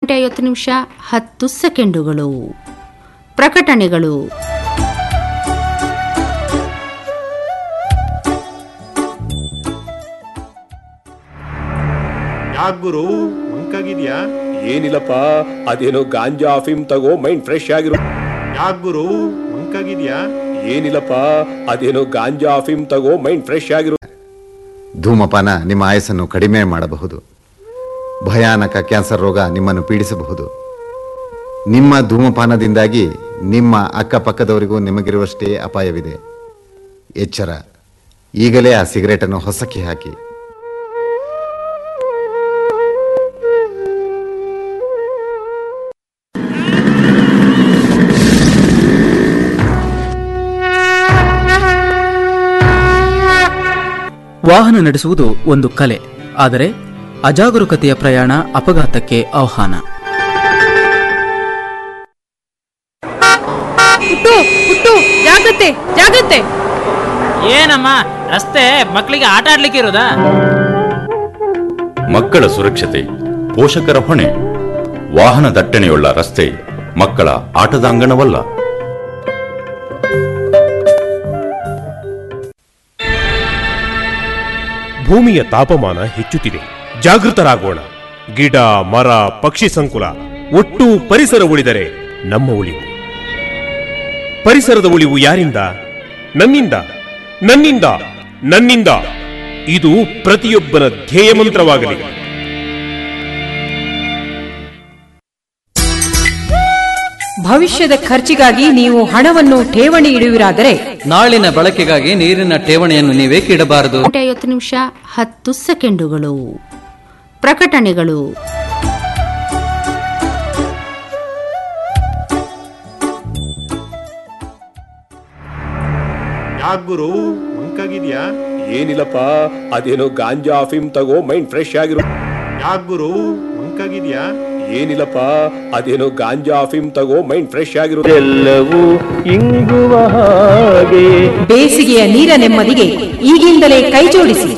ಗಂಟೆ ಐವತ್ತು ನಿಮಿಷ ಹತ್ತು ಸೆಕೆಂಡುಗಳು ಪ್ರಕಟಣೆಗಳು ಯಾಕ್ ಗುರು ಮಂಕಾಗಿದ್ಯಾ ಏನಿಲ್ಲಪ್ಪ ಅದೇನೋ ಗಾಂಜಾ ಅಫೀಮ್ ತಗೋ ಮೈಂಡ್ ಫ್ರೆಶ್ ಆಗಿರು ಯಾಕ್ ಗುರು ಮಂಕಾಗಿದ್ಯಾ ಏನಿಲ್ಲಪ್ಪ ಅದೇನೋ ಗಾಂಜಾ ಅಫೀಮ್ ತಗೋ ಮೈಂಡ್ ಫ್ರೆಶ್ ಆಗಿರು ಧೂಮಪಾನ ನಿಮ್ಮ ಆಯಸ್ಸನ್ನು ಕಡಿಮೆ ಮಾಡಬಹುದು ಭಯಾನಕ ಕ್ಯಾನ್ಸರ್ ರೋಗ ನಿಮ್ಮನ್ನು ಪೀಡಿಸಬಹುದು ನಿಮ್ಮ ಧೂಮಪಾನದಿಂದಾಗಿ ನಿಮ್ಮ ಅಕ್ಕಪಕ್ಕದವರಿಗೂ ನಿಮಗಿರುವಷ್ಟೇ ಅಪಾಯವಿದೆ ಎಚ್ಚರ ಈಗಲೇ ಆ ಸಿಗರೇಟನ್ನು ಹೊಸಕ್ಕೆ ಹಾಕಿ ವಾಹನ ನಡೆಸುವುದು ಒಂದು ಕಲೆ ಆದರೆ ಅಜಾಗರೂಕತೆಯ ಪ್ರಯಾಣ ಅಪಘಾತಕ್ಕೆ ಆಹ್ವಾನ ಹುಟ್ಟು ಹುಟ್ಟು ಜಾಗ್ರತೆ ಜಾಗ್ರತೆ ಏನಮ್ಮ ರಸ್ತೆ ಮಕ್ಕಳಿಗೆ ಆಟ ಆಡ್ಲಿಕ್ಕೆ ಇರೋದಾ ಮಕ್ಕಳ ಸುರಕ್ಷತೆ ಪೋಷಕರ ಹೊಣೆ ವಾಹನ ದಟ್ಟಣೆಯುಳ್ಳ ರಸ್ತೆ ಮಕ್ಕಳ ಆಟದ ಅಂಗಣವಲ್ಲ ಭೂಮಿಯ ತಾಪಮಾನ ಹೆಚ್ಚುತ್ತಿದೆ ಜಾಗೃತರಾಗೋಣ ಗಿಡ ಮರ ಪಕ್ಷಿ ಸಂಕುಲ ಒಟ್ಟು ಪರಿಸರ ಉಳಿದರೆ ನಮ್ಮ ಉಳಿವು ಪರಿಸರದ ಉಳಿವು ಯಾರಿಂದ ನನ್ನಿಂದ ನನ್ನಿಂದ ನನ್ನಿಂದ ಇದು ಪ್ರತಿಯೊಬ್ಬನ ಧ್ಯೇಯ ಮಂತ್ರವಾಗಲಿ ಭವಿಷ್ಯದ ಖರ್ಚಿಗಾಗಿ ನೀವು ಹಣವನ್ನು ಠೇವಣಿ ಇಡುವಿರಾದರೆ ನಾಳಿನ ಬಳಕೆಗಾಗಿ ನೀರಿನ ಠೇವಣಿಯನ್ನು ನೀವೇಕೆ ಇಡಬಾರದು ಗಂಟೆ ಐವತ್ತು ನಿಮಿಷ ಹತ್ತು ಸೆಕೆಂಡುಗಳು ಪ್ರಕಟಣೆಗಳು ಯಾಕ್ ಗುರು ಮಂಕಾಗಿದ್ಯಾ ಏನಿಲ್ಲಪ್ಪ ಅದೇನೋ ಗಾಂಜಾ ಅಫೀಮ್ ತಗೋ ಮೈಂಡ್ ಫ್ರೆಶ್ ಆಗಿರು ಯಾಕ್ ಗುರು ಮಂಕಾಗಿದ್ಯಾ ಏನಿಲ್ಲಪ್ಪ ಅದೇನೋ ಗಾಂಜಾ ಅಫೀಮ್ ತಗೋ ಮೈಂಡ್ ಫ್ರೆಶ್ ಆಗಿರು ಬೇಸಿಗೆಯ ನೀರ ನೆಮ್ಮದಿಗೆ ಈಗಿಂದಲೇ ಕೈಜೋಡಿಸಿ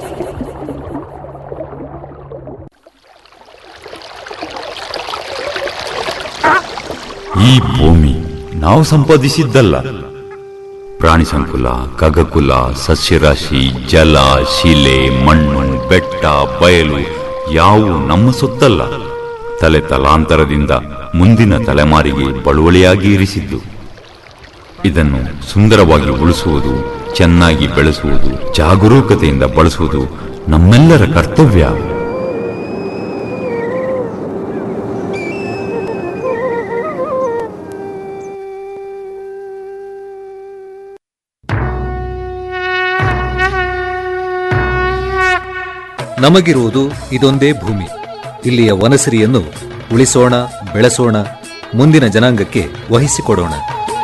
ಈ ಭೂಮಿ ನಾವು ಸಂಪಾದಿಸಿದ್ದಲ್ಲ ಪ್ರಾಣಿ ಸಂಕುಲ ಖಗಕುಲ ಸಸ್ಯರಾಶಿ ಜಲ ಶಿಲೆ ಮಣ್ಣು ಬೆಟ್ಟ ಬಯಲು ಯಾವು ನಮ್ಮ ಸೊತ್ತಲ್ಲ ತಲೆ ತಲಾಂತರದಿಂದ ಮುಂದಿನ ತಲೆಮಾರಿಗೆ ಬಳುವಳಿಯಾಗಿ ಇರಿಸಿದ್ದು ಇದನ್ನು ಸುಂದರವಾಗಿ ಉಳಿಸುವುದು ಚೆನ್ನಾಗಿ ಬೆಳೆಸುವುದು ಜಾಗರೂಕತೆಯಿಂದ ಬಳಸುವುದು ನಮ್ಮೆಲ್ಲರ ಕರ್ತವ್ಯ ನಮಗಿರುವುದು ಇದೊಂದೇ ಭೂಮಿ ಇಲ್ಲಿಯ ವನಸಿರಿಯನ್ನು ಉಳಿಸೋಣ ಬೆಳೆಸೋಣ ಮುಂದಿನ ಜನಾಂಗಕ್ಕೆ ವಹಿಸಿಕೊಡೋಣ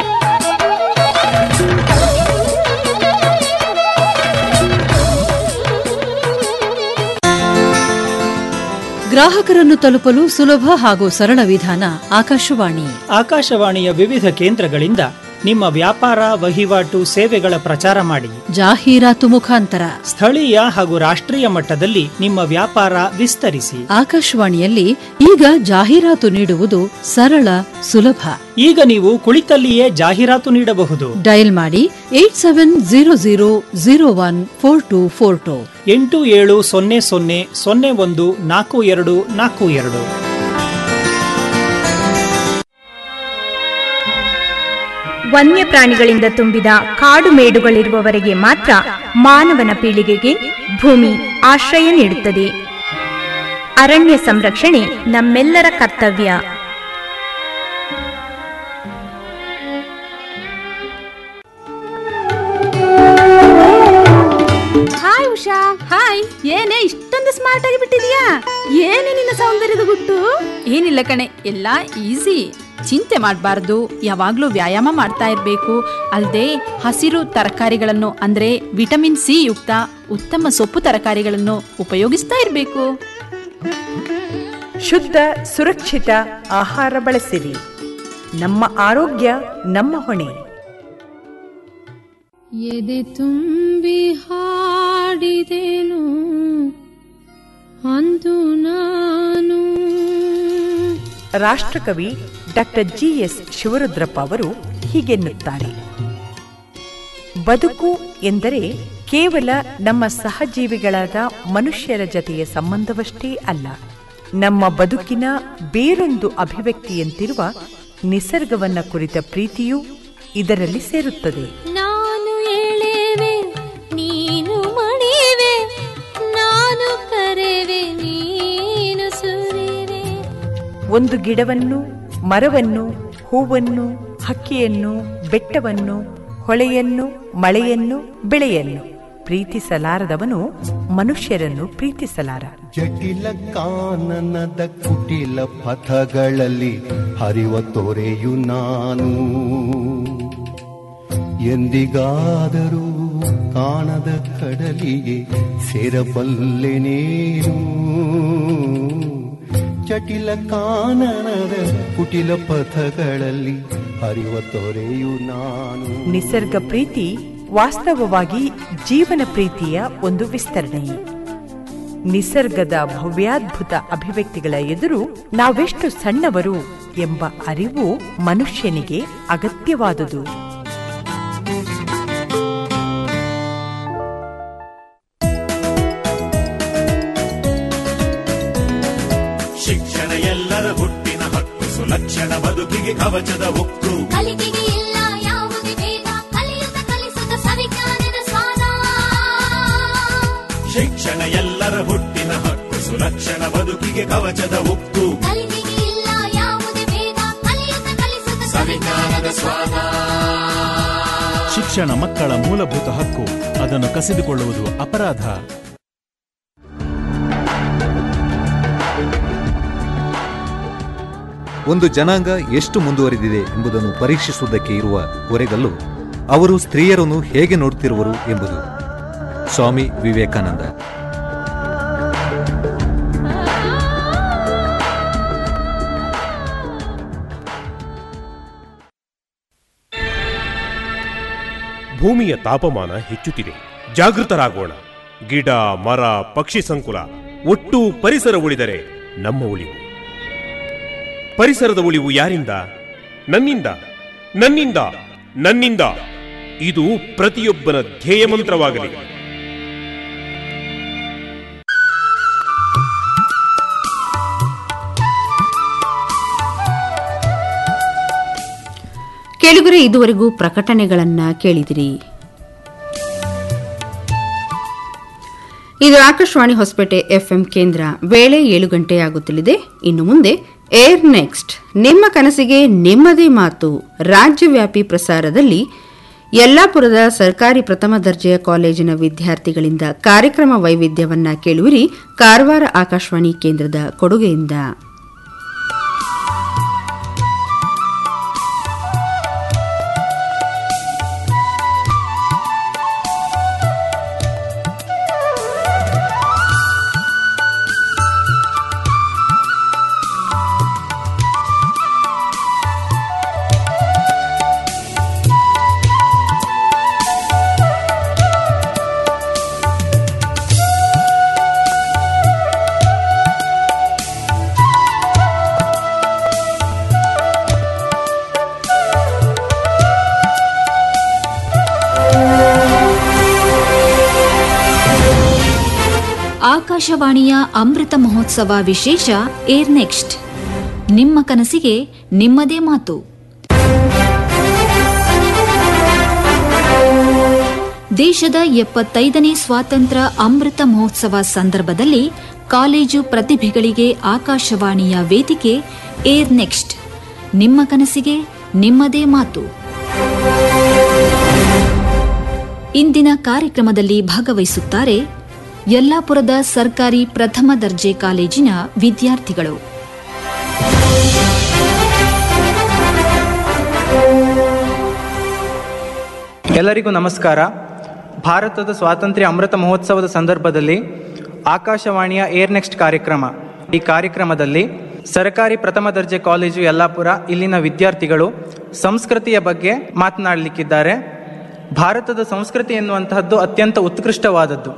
ಗ್ರಾಹಕರನ್ನು ತಲುಪಲು ಸುಲಭ ಹಾಗೂ ಸರಳ ವಿಧಾನ ಆಕಾಶವಾಣಿ ಆಕಾಶವಾಣಿಯ ವಿವಿಧ ಕೇಂದ್ರಗಳಿಂದ ನಿಮ್ಮ ವ್ಯಾಪಾರ ವಹಿವಾಟು ಸೇವೆಗಳ ಪ್ರಚಾರ ಮಾಡಿ ಜಾಹೀರಾತು ಮುಖಾಂತರ ಸ್ಥಳೀಯ ಹಾಗೂ ರಾಷ್ಟ್ರೀಯ ಮಟ್ಟದಲ್ಲಿ ನಿಮ್ಮ ವ್ಯಾಪಾರ ವಿಸ್ತರಿಸಿ ಆಕಾಶವಾಣಿಯಲ್ಲಿ ಈಗ ಜಾಹೀರಾತು ನೀಡುವುದು ಸರಳ ಸುಲಭ ಈಗ ನೀವು ಕುಳಿತಲ್ಲಿಯೇ ಜಾಹೀರಾತು ನೀಡಬಹುದು ಡಯಲ್ ಮಾಡಿ eight seven zero zero zero one four two four two ಎಂಟು ಏಳು ಸೊನ್ನೆ ಸೊನ್ನೆ ಸೊನ್ನೆ ಒಂದು ನಾಲ್ಕು ಎರಡು ನಾಲ್ಕು ಎರಡು ವನ್ಯ ಪ್ರಾಣಿಗಳಿಂದ ತುಂಬಿದ ಕಾಡು ಮೇಡುಗಳಿರುವವರೆಗೆ ಮಾತ್ರ ಮಾನವನ ಪೀಳಿಗೆಗೆ ಭೂಮಿ ಆಶ್ರಯ ನೀಡುತ್ತದೆ ಅರಣ್ಯ ಸಂರಕ್ಷಣೆ ನಮ್ಮೆಲ್ಲರ ಕರ್ತವ್ಯ ಹಾಯ್ ಉಷಾ ಹಾಯ್ ಏನೇ ಇಷ್ಟೊಂದು ಸ್ಮಾರ್ಟ್ ಆಗಿ ಬಿಟ್ಟಿದ್ಯಾ ಏನೇ ನಿನ್ನ ಸೌಂದರ್ಯದ ಗುಟ್ಟು ಏನಿಲ್ಲ ಕಣೆ ಎಲ್ಲ ಈಸಿ ಚಿಂತೆ ಮಾಡಬಾರ್ದು ಯಾವಾಗಲೂ ವ್ಯಾಯಾಮ ಮಾಡ್ತಾ ಇರಬೇಕು ಅಲ್ಲದೆ ಹಸಿರು ತರಕಾರಿಗಳನ್ನು ಅಂದರೆ ವಿಟಮಿನ್ ಸಿ ಯುಕ್ತ ಉತ್ತಮ ಸೊಪ್ಪು ತರಕಾರಿಗಳನ್ನು ಉಪಯೋಗಿಸ್ತಾ ಇರಬೇಕು ಶುದ್ಧ ಸುರಕ್ಷಿತ ಆಹಾರ ಬಳಸಿರಿ ನಮ್ಮ ಆರೋಗ್ಯ ನಮ್ಮ ಹೊಣೆ ಎದೆ ತುಂಬಿ ಹಾಡಿದೆನು ಅಂದು ನಾನು ರಾಷ್ಟ್ರಕವಿ ಡಾಕ್ಟರ್ ಜಿ ಎಸ್ ಶಿವರುದ್ರಪ್ಪ ಅವರು ಹೀಗೆನ್ನುತ್ತಾರೆ ಬದುಕು ಎಂದರೆ ಕೇವಲ ನಮ್ಮ ಸಹಜೀವಿಗಳಾದ ಮನುಷ್ಯರ ಜತೆಯ ಸಂಬಂಧವಷ್ಟೇ ಅಲ್ಲ ನಮ್ಮ ಬದುಕಿನ ಬೇರೊಂದು ಅಭಿವ್ಯಕ್ತಿಯಂತಿರುವ ನಿಸರ್ಗವನ್ನ ಕುರಿತ ಪ್ರೀತಿಯೂ ಇದರಲ್ಲಿ ಸೇರುತ್ತದೆ ನಾನು ಎಳೆವೆ ನೀನು ಮಣಿವೆ ನಾನು ಕರೆವೆ ನೀನು ಸುರಿವೆ ಒಂದು ಗಿಡವನ್ನು ಮರವನ್ನು ಹೂವನ್ನು ಹಕ್ಕಿಯನ್ನು ಬೆಟ್ಟವನ್ನು ಹೊಳೆಯನ್ನು ಮಳೆಯನ್ನು ಬೆಳೆಯನ್ನು ಪ್ರೀತಿಸಲಾರದವನು ಮನುಷ್ಯರನ್ನು ಪ್ರೀತಿಸಲಾರ ಜಟಿಲ ಕಾನನದ ಕುಟಿಲ ಪಥಗಳಲ್ಲಿ ಹರಿವ ತೊರೆಯು ನಾನು ಎಂದಿಗಾದರೂ ಕಾಣದ ಕಡಲಿಗೆ ಸೇರಬಲ್ಲೆನೇನು ಜಟಿಲ ಕಾನನದ ಕುಟಿಲ ಪಥಗಳಲ್ಲಿ ಹರಿವ ತೊರೆಯು ನಾನು ನಿಸರ್ಗ ಪ್ರೀತಿ ವಾಸ್ತವವಾಗಿ ಜೀವನ ಪ್ರೀತಿಯ ಒಂದು ವಿಸ್ತರಣೆ ನಿಸರ್ಗದ ಭವ್ಯಾದ್ಭುತ ಅಭಿವ್ಯಕ್ತಿಗಳ ಎದುರು ನಾವೆಷ್ಟು ಸಣ್ಣವರು ಎಂಬ ಅರಿವು ಮನುಷ್ಯನಿಗೆ ಅಗತ್ಯವಾದುದು ಶಿಕ್ಷಣ ಎಲ್ಲರ ಹುಟ್ಟಿನ ಹಕ್ಕು ಸುಲಕ್ಷಣ ಬದುಕಿಗೆ ಕವಚದ ಉಕ್ಕು ಕಲಿಕೆಗೆ ಇಲ್ಲ ಯಾವುದೇ ಭೇದ ಕಲಿಯುತ್ತ ಕಲಿಸುತ್ತ ಸವಿಜ್ಞಾನದ ಸ್ವಾದ ಶಿಕ್ಷಣ ಎಲ್ಲರ ಹುಟ್ಟಿನ ಹಕ್ಕು ಸುಲಕ್ಷಣ ಬದುಕಿಗೆ ಕವಚದ ಉಕ್ಕು ಕಲಿಕೆಗೆ ಇಲ್ಲ ಯಾವುದೇ ಭೇದ ಕಲಿಯುತ್ತ ಕಲಿಸುತ್ತ ಸವಿಜ್ಞಾನದ ಸ್ವಾದ ಶಿಕ್ಷಣ ಮಕ್ಕಳ ಮೂಲಭೂತ ಹಕ್ಕು ಅದನ್ನು ಕಸಿದುಕೊಳ್ಳುವುದು ಅಪರಾಧ ಒಂದು ಜನಾಂಗ ಎಷ್ಟು ಮುಂದುವರಿದಿದೆ ಎಂಬುದನ್ನು ಪರೀಕ್ಷಿಸುವುದಕ್ಕೆ ಇರುವ ಒರೆಗಲ್ಲು ಅವರು ಸ್ತ್ರೀಯರನ್ನು ಹೇಗೆ ನೋಡುತ್ತಿರುವರು ಎಂಬುದು ಸ್ವಾಮಿ ವಿವೇಕಾನಂದ ಭೂಮಿಯ ತಾಪಮಾನ ಹೆಚ್ಚುತ್ತಿದೆ ಜಾಗೃತರಾಗೋಣ ಗಿಡ ಮರ ಪಕ್ಷಿ ಸಂಕುಲ ಒಟ್ಟು ಪರಿಸರ ಉಳಿದರೆ ನಮ್ಮ ಉಳಿವು ಪರಿಸರದ ಉಳಿವು ಯಾರಿಂದ ನನ್ನಿಂದ ನನ್ನಿಂದ ನನ್ನಿಂದ ಇದು ಪ್ರತಿಯೊಬ್ಬನ ಧ್ಯೇಯ ಮಂತ್ರವಾಗಲಿ ಕೇಳುಗರೆ ಇದುವರೆಗೂ ಪ್ರಕಟಣೆಗಳನ್ನ ಕೇಳಿದಿರಿ ಇದು ಆಕಾಶವಾಣಿ ಹೊಸಪೇಟೆ ಎಫ್ಎಂ ಕೇಂದ್ರ ವೇಳೆ ಏಳು ಗಂಟೆ ಆಗುತ್ತಲಿದೆ ಇನ್ನು ಮುಂದೆ ಏರ್ ನೆಕ್ಸ್ಟ್ ನಿಮ್ಮ ಕನಸಿಗೆ ನಿಮ್ಮದೇ ಮಾತು ರಾಜ್ಯವ್ಯಾಪಿ ಪ್ರಸಾರದಲ್ಲಿ ಯಲ್ಲಾಪುರದ ಸರ್ಕಾರಿ ಪ್ರಥಮ ದರ್ಜೆಯ ಕಾಲೇಜಿನ ವಿದ್ಯಾರ್ಥಿಗಳಿಂದ ಕಾರ್ಯಕ್ರಮ ವೈವಿಧ್ಯವನ್ನ ಕೇಳುವಿರಿ ಕಾರವಾರ ಆಕಾಶವಾಣಿ ಕೇಂದ್ರದ ಕೊಡುಗೆಯಿಂದ ಆಕಾಶವಾಣಿಯ ಅಮೃತ ಮಹೋತ್ಸವ ವಿಶೇಷ ಏರ್ ನೆಕ್ಸ್ಟ್ ನಿಮ್ಮ ಕನಸಿಗೆ ನಿಮ್ಮದೇ ಮಾತು ದೇಶದ ಎಪ್ಪತ್ತೈದನೇ ಸ್ವಾತಂತ್ರ್ಯ ಅಮೃತ ಮಹೋತ್ಸವ ಸಂದರ್ಭದಲ್ಲಿ ಕಾಲೇಜು ಪ್ರತಿಭೆಗಳಿಗೆ ಆಕಾಶವಾಣಿಯ ವೇದಿಕೆ ಏರ್ ನೆಕ್ಸ್ಟ್ ನಿಮ್ಮ ಕನಸಿಗೆ ನಿಮ್ಮದೇ ಮಾತು ಇಂದಿನ ಕಾರ್ಯಕ್ರಮದಲ್ಲಿ ಭಾಗವಹಿಸುತ್ತಾರೆ ಯಲ್ಲಾಪುರದ ಸರ್ಕಾರಿ ಪ್ರಥಮ ದರ್ಜೆ ಕಾಲೇಜಿನ ವಿದ್ಯಾರ್ಥಿಗಳು ಎಲ್ಲರಿಗೂ ನಮಸ್ಕಾರ ಭಾರತದ ಸ್ವಾತಂತ್ರ್ಯ ಅಮೃತ ಮಹೋತ್ಸವದ ಸಂದರ್ಭದಲ್ಲಿ ಆಕಾಶವಾಣಿಯ ಏರ್ ನೆಕ್ಸ್ಟ್ ಕಾರ್ಯಕ್ರಮ ಈ ಕಾರ್ಯಕ್ರಮದಲ್ಲಿ ಸರ್ಕಾರಿ ಪ್ರಥಮ ದರ್ಜೆ ಕಾಲೇಜು ಯಲ್ಲಾಪುರ ಇಲ್ಲಿನ ವಿದ್ಯಾರ್ಥಿಗಳು ಸಂಸ್ಕೃತಿಯ ಬಗ್ಗೆ ಮಾತನಾಡಲಿಕ್ಕಿದ್ದಾರೆ ಭಾರತದ ಸಂಸ್ಕೃತಿ ಎನ್ನುವಂತಹದ್ದು ಅತ್ಯಂತ ಉತ್ಕೃಷ್ಟವಾದದ್ದು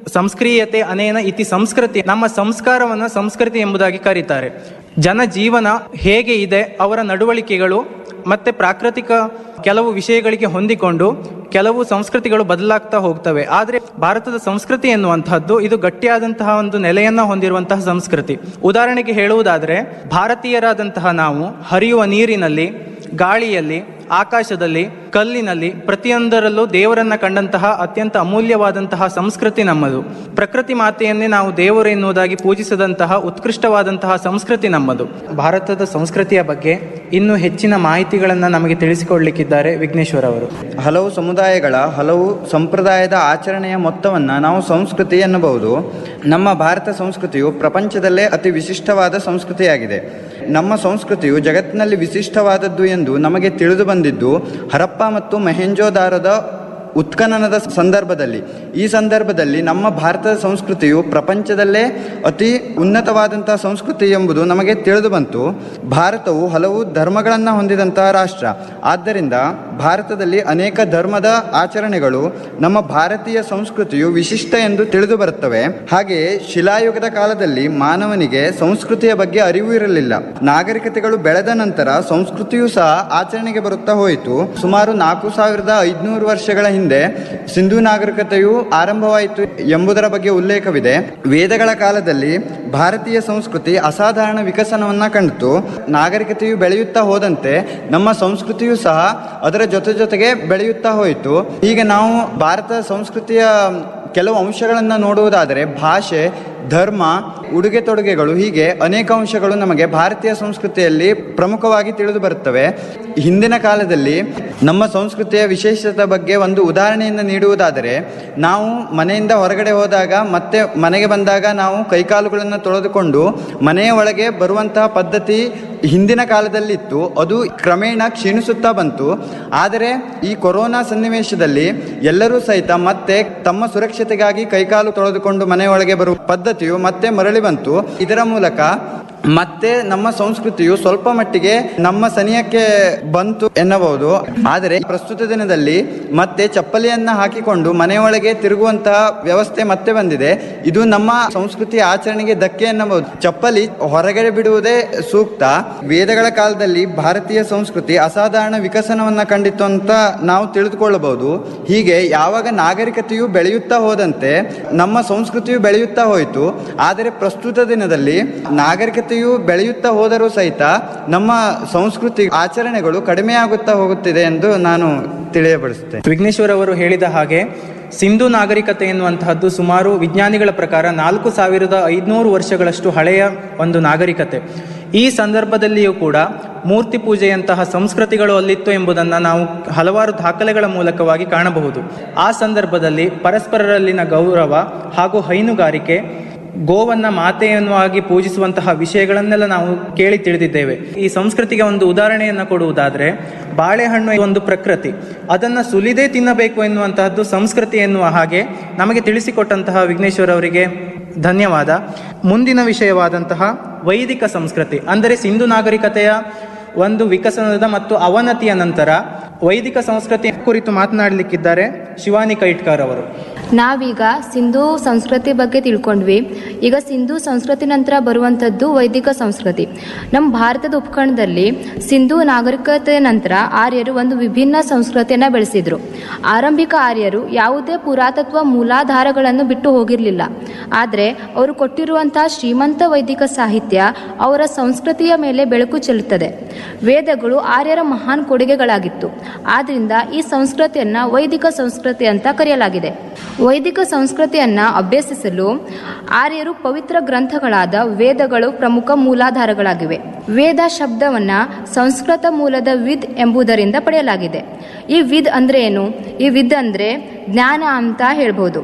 ಸಂಸ್ಕ್ರಿಯತೆ ಅನೇನ ಇತಿ ಸಂಸ್ಕೃತಿ ನಮ್ಮ ಸಂಸ್ಕಾರವನ್ನು ಸಂಸ್ಕೃತಿ ಎಂಬುದಾಗಿ ಕರೀತಾರೆ ಜನ ಜೀವನ ಹೇಗೆ ಇದೆ ಅವರ ನಡವಳಿಕೆಗಳು ಮತ್ತೆ ಪ್ರಾಕೃತಿಕ ಕೆಲವು ವಿಷಯಗಳಿಗೆ ಹೊಂದಿಕೊಂಡು ಕೆಲವು ಸಂಸ್ಕೃತಿಗಳು ಬದಲಾಗ್ತಾ ಹೋಗ್ತವೆ ಆದರೆ ಭಾರತದ ಸಂಸ್ಕೃತಿ ಎನ್ನುವಂತಹದ್ದು ಇದು ಗಟ್ಟಿಯಾದಂತಹ ಒಂದು ನೆಲೆಯನ್ನ ಹೊಂದಿರುವಂತಹ ಸಂಸ್ಕೃತಿ ಉದಾಹರಣೆಗೆ ಹೇಳುವುದಾದರೆ ಭಾರತೀಯರಾದಂತಹ ನಾವು ಹರಿಯುವ ನೀರಿನಲ್ಲಿ ಗಾಳಿಯಲ್ಲಿ ಆಕಾಶದಲ್ಲಿ ಕಲ್ಲಿನಲ್ಲಿ ಪ್ರತಿಯೊಂದರಲ್ಲೂ ದೇವರನ್ನ ಕಂಡಂತಹ ಅತ್ಯಂತ ಅಮೂಲ್ಯವಾದಂತಹ ಸಂಸ್ಕೃತಿ ನಮ್ಮದು ಪ್ರಕೃತಿ ಮಾತೆಯನ್ನೇ ನಾವು ದೇವರು ಎನ್ನುವುದಾಗಿ ಪೂಜಿಸಿದಂತಹ ಉತ್ಕೃಷ್ಟವಾದಂತಹ ಸಂಸ್ಕೃತಿ ನಮ್ಮದು ಭಾರತದ ಸಂಸ್ಕೃತಿಯ ಬಗ್ಗೆ ಇನ್ನೂ ಹೆಚ್ಚಿನ ಮಾಹಿತಿಗಳನ್ನು ನಮಗೆ ತಿಳಿಸಿಕೊಡ್ಲಿಕ್ಕಿದ್ದಾರೆ ವಿಘ್ನೇಶ್ವರ್ ಅವರು ಹಲವು ಸಮುದಾಯಗಳ ಹಲವು ಸಂಪ್ರದಾಯದ ಆಚರಣೆಯ ಮೊತ್ತವನ್ನು ನಾವು ಸಂಸ್ಕೃತಿ ಎನ್ನಬಹುದು ನಮ್ಮ ಭಾರತ ಸಂಸ್ಕೃತಿಯು ಪ್ರಪಂಚದಲ್ಲೇ ಅತಿ ವಿಶಿಷ್ಟವಾದ ಸಂಸ್ಕೃತಿಯಾಗಿದೆ ನಮ್ಮ ಸಂಸ್ಕೃತಿಯು ಜಗತ್ತಿನಲ್ಲಿ ವಿಶಿಷ್ಟವಾದದ್ದು ಎಂದು ನಮಗೆ ತಿಳಿದು ಬಂದಿದ್ದು ಹರಪ್ಪ ಮತ್ತು ಮಹೆಂಜೋದಾರದ ಉತ್ಖನನದ ಸಂದರ್ಭದಲ್ಲಿ ಈ ಸಂದರ್ಭದಲ್ಲಿ ನಮ್ಮ ಭಾರತದ ಸಂಸ್ಕೃತಿಯು ಪ್ರಪಂಚದಲ್ಲೇ ಅತಿ ಉನ್ನತವಾದಂತಹ ಸಂಸ್ಕೃತಿ ಎಂಬುದು ನಮಗೆ ತಿಳಿದು ಬಂತು ಭಾರತವು ಹಲವು ಧರ್ಮಗಳನ್ನು ಹೊಂದಿದಂತಹ ರಾಷ್ಟ್ರ ಆದ್ದರಿಂದ ಭಾರತದಲ್ಲಿ ಅನೇಕ ಧರ್ಮದ ಆಚರಣೆಗಳು ನಮ್ಮ ಭಾರತೀಯ ಸಂಸ್ಕೃತಿಯು ವಿಶಿಷ್ಟ ಎಂದು ತಿಳಿದು ಬರುತ್ತವೆ ಹಾಗೆಯೇ ಶಿಲಾಯುಗದ ಕಾಲದಲ್ಲಿ ಮಾನವನಿಗೆ ಸಂಸ್ಕೃತಿಯ ಬಗ್ಗೆ ಅರಿವು ಇರಲಿಲ್ಲ ನಾಗರಿಕತೆಗಳು ಬೆಳೆದ ನಂತರ ಸಂಸ್ಕೃತಿಯು ಸಹ ಆಚರಣೆಗೆ ಬರುತ್ತಾ ಹೋಯಿತು ಸುಮಾರು ನಾಲ್ಕು ಸಾವಿರದ ಐದುನೂರು ವರ್ಷಗಳ ಹಿಂದೆ ಸಿಂಧು ನಾಗರಿಕತೆಯು ಆರಂಭವಾಯಿತು ಎಂಬುದರ ಬಗ್ಗೆ ಉಲ್ಲೇಖವಿದೆ ವೇದಗಳ ಕಾಲದಲ್ಲಿ ಭಾರತೀಯ ಸಂಸ್ಕೃತಿ ಅಸಾಧಾರಣ ವಿಕಸನವನ್ನ ಕಂಡಿತು ನಾಗರಿಕತೆಯು ಬೆಳೆಯುತ್ತಾ ಹೋದಂತೆ ನಮ್ಮ ಸಂಸ್ಕೃತಿಯು ಸಹ ಅದರ ಜೊತೆ ಜೊತೆಗೆ ಬೆಳೆಯುತ್ತಾ ಹೋಯಿತು ಈಗ ನಾವು ಭಾರತ ಸಂಸ್ಕೃತಿಯ ಕೆಲವು ಅಂಶಗಳನ್ನು ನೋಡುವುದಾದರೆ ಭಾಷೆ ಧರ್ಮ ಉಡುಗೆ ತೊಡುಗೆಗಳು ಹೀಗೆ ಅನೇಕ ಅಂಶಗಳು ನಮಗೆ ಭಾರತೀಯ ಸಂಸ್ಕೃತಿಯಲ್ಲಿ ಪ್ರಮುಖವಾಗಿ ತಿಳಿದು ಬರುತ್ತವೆ ಹಿಂದಿನ ಕಾಲದಲ್ಲಿ ನಮ್ಮ ಸಂಸ್ಕೃತಿಯ ವಿಶೇಷತೆ ಬಗ್ಗೆ ಒಂದು ಉದಾಹರಣೆಯಿಂದ ನೀಡುವುದಾದರೆ ನಾವು ಮನೆಯಿಂದ ಹೊರಗಡೆ ಹೋದಾಗ ಮತ್ತೆ ಮನೆಗೆ ಬಂದಾಗ ನಾವು ಕೈಕಾಲುಗಳನ್ನು ತೊಳೆದುಕೊಂಡು ಮನೆಯ ಒಳಗೆ ಬರುವಂತಹ ಪದ್ಧತಿ ಹಿಂದಿನ ಕಾಲದಲ್ಲಿತ್ತು ಅದು ಕ್ರಮೇಣ ಕ್ಷೀಣಿಸುತ್ತಾ ಬಂತು ಆದರೆ ಈ ಕೊರೋನಾ ಸನ್ನಿವೇಶದಲ್ಲಿ ಎಲ್ಲರೂ ಸಹಿತ ಮತ್ತೆ ತಮ್ಮ ಸುರಕ್ಷತೆಗಾಗಿ ಕೈಕಾಲು ತೊಳೆದುಕೊಂಡು ಮನೆಯೊಳಗೆ ಬರುವ ಪದ್ಧತಿಯು ಮತ್ತೆ ಮರಳಿ ಬಂತು ಇದರ ಮೂಲಕ ಮತ್ತೆ ನಮ್ಮ ಸಂಸ್ಕೃತಿಯು ಸ್ವಲ್ಪ ಮಟ್ಟಿಗೆ ನಮ್ಮ ಸನಿಯಕ್ಕೆ ಬಂತು ಎನ್ನಬಹುದು ಆದರೆ ಪ್ರಸ್ತುತ ದಿನದಲ್ಲಿ ಮತ್ತೆ ಚಪ್ಪಲಿಯನ್ನ ಹಾಕಿಕೊಂಡು ಮನೆಯೊಳಗೆ ತಿರುಗುವಂತಹ ವ್ಯವಸ್ಥೆ ಮತ್ತೆ ಬಂದಿದೆ ಇದು ನಮ್ಮ ಸಂಸ್ಕೃತಿ ಆಚರಣೆಗೆ ಧಕ್ಕೆ ಎನ್ನಬಹುದು ಚಪ್ಪಲಿ ಹೊರಗಡೆ ಬಿಡುವುದೇ ಸೂಕ್ತ ವೇದಗಳ ಕಾಲದಲ್ಲಿ ಭಾರತೀಯ ಸಂಸ್ಕೃತಿ ಅಸಾಧಾರಣ ವಿಕಸನವನ್ನ ಕಂಡಿತ್ತು ಅಂತ ನಾವು ತಿಳಿದುಕೊಳ್ಳಬಹುದು ಹೀಗೆ ಯಾವಾಗ ನಾಗರಿಕತೆಯು ಬೆಳೆಯುತ್ತಾ ಹೋದಂತೆ ನಮ್ಮ ಸಂಸ್ಕೃತಿಯು ಬೆಳೆಯುತ್ತಾ ಹೋಯಿತು ಆದರೆ ಪ್ರಸ್ತುತ ದಿನದಲ್ಲಿ ನಾಗರಿಕತೆಯು ಬೆಳೆಯುತ್ತಾ ಹೋದರೂ ಸಹಿತ ನಮ್ಮ ಸಂಸ್ಕೃತಿ ಆಚರಣೆಗಳು ಕಡಿಮೆಯಾಗುತ್ತಾ ಹೋಗುತ್ತಿದೆ ಎಂದು ನಾನು ತಿಳಿಯಪಡಿಸುತ್ತೇನೆ ವಿಘ್ನೇಶ್ವರ್ ಅವರು ಹೇಳಿದ ಹಾಗೆ ಸಿಂಧು ನಾಗರಿಕತೆ ಎನ್ನುವಂತಹದ್ದು ಸುಮಾರು ವಿಜ್ಞಾನಿಗಳ ಪ್ರಕಾರ ನಾಲ್ಕು ಸಾವಿರದ ಐದುನೂರು ವರ್ಷಗಳಷ್ಟು ಹಳೆಯ ಒಂದು ನಾಗರಿಕತೆ ಈ ಸಂದರ್ಭದಲ್ಲಿಯೂ ಕೂಡ ಮೂರ್ತಿ ಪೂಜೆಯಂತಹ ಸಂಸ್ಕೃತಿಗಳು ಅಲ್ಲಿತ್ತು ಎಂಬುದನ್ನು ನಾವು ಹಲವಾರು ದಾಖಲೆಗಳ ಮೂಲಕವಾಗಿ ಕಾಣಬಹುದು ಆ ಸಂದರ್ಭದಲ್ಲಿ ಪರಸ್ಪರರಲ್ಲಿನ ಗೌರವ ಹಾಗೂ ಹೈನುಗಾರಿಕೆ ಗೋವನ್ನ ಮಾತೆಯನ್ನಾಗಿ ಪೂಜಿಸುವಂತಹ ವಿಷಯಗಳನ್ನೆಲ್ಲ ನಾವು ಕೇಳಿ ತಿಳಿದಿದ್ದೇವೆ ಈ ಸಂಸ್ಕೃತಿಗೆ ಒಂದು ಉದಾಹರಣೆಯನ್ನು ಕೊಡುವುದಾದ್ರೆ ಬಾಳೆಹಣ್ಣು ಒಂದು ಪ್ರಕೃತಿ ಅದನ್ನ ಸುಲಿದೇ ತಿನ್ನಬೇಕು ಎನ್ನುವಂತಹದ್ದು ಸಂಸ್ಕೃತಿ ಎನ್ನುವ ಹಾಗೆ ನಮಗೆ ತಿಳಿಸಿಕೊಟ್ಟಂತಹ ವಿಘ್ನೇಶ್ವರ್ ಅವರಿಗೆ ಧನ್ಯವಾದ ಮುಂದಿನ ವಿಷಯವಾದಂತಹ ವೈದಿಕ ಸಂಸ್ಕೃತಿ ಅಂದರೆ ಸಿಂಧು ನಾಗರಿಕತೆಯ ಒಂದು ವಿಕಸನದ ಮತ್ತು ಅವನತಿಯ ನಂತರ ವೈದಿಕ ಸಂಸ್ಕೃತಿ ಕುರಿತು ಮಾತನಾಡಲಿಕ್ಕಿದ್ದಾರೆ ಶಿವಾನಿ ಕೈಟ್ಕರ್ ಅವರು ನಾವೀಗ ಸಿಂಧು ಸಂಸ್ಕೃತಿ ಬಗ್ಗೆ ತಿಳ್ಕೊಂಡ್ವಿ ಈಗ ಸಿಂಧು ಸಂಸ್ಕೃತಿ ನಂತರ ಬರುವಂಥದ್ದು ವೈದಿಕ ಸಂಸ್ಕೃತಿ ನಮ್ಮ ಭಾರತದ ಉಪಖಂಡದಲ್ಲಿ ಸಿಂಧು ನಾಗರಿಕತೆ ನಂತರ ಆರ್ಯರು ಒಂದು ವಿಭಿನ್ನ ಸಂಸ್ಕೃತಿಯನ್ನು ಬೆಳೆಸಿದ್ರು ಆರಂಭಿಕ ಆರ್ಯರು ಯಾವುದೇ ಪುರಾತತ್ವ ಮೂಲಾಧಾರಗಳನ್ನು ಬಿಟ್ಟು ಹೋಗಿರಲಿಲ್ಲ ಆದರೆ ಅವರು ಕೊಟ್ಟಿರುವಂತಹ ಶ್ರೀಮಂತ ವೈದಿಕ ಸಾಹಿತ್ಯ ಅವರ ಸಂಸ್ಕೃತಿಯ ಮೇಲೆ ಬೆಳಕು ಚೆಲ್ಲುತ್ತದೆ ವೇದಗಳು ಆರ್ಯರ ಮಹಾನ್ ಕೊಡುಗೆಗಳಾಗಿತ್ತು ಆದ್ರಿಂದ ಈ ಸಂಸ್ಕೃತಿಯನ್ನ ವೈದಿಕ ಸಂಸ್ಕೃತಿ ಅಂತ ಕರೆಯಲಾಗಿದೆ ವೈದಿಕ ಸಂಸ್ಕೃತಿಯನ್ನ ಅಭ್ಯಸಿಸಲು ಆರ್ಯರು ಪವಿತ್ರ ಗ್ರಂಥಗಳಾದ ವೇದಗಳು ಪ್ರಮುಖ ಮೂಲಾಧಾರಗಳಾಗಿವೆ ವೇದ ಶಬ್ದವನ್ನ ಸಂಸ್ಕೃತ ಮೂಲದ ವಿದ್ ಎಂಬುದರಿಂದ ಪಡೆಯಲಾಗಿದೆ ಈ ವಿದ್ ಅಂದ್ರೆ ಏನು ಈ ವಿದ್ ಅಂದ್ರೆ ಜ್ಞಾನ ಅಂತ ಹೇಳ್ಬೋದು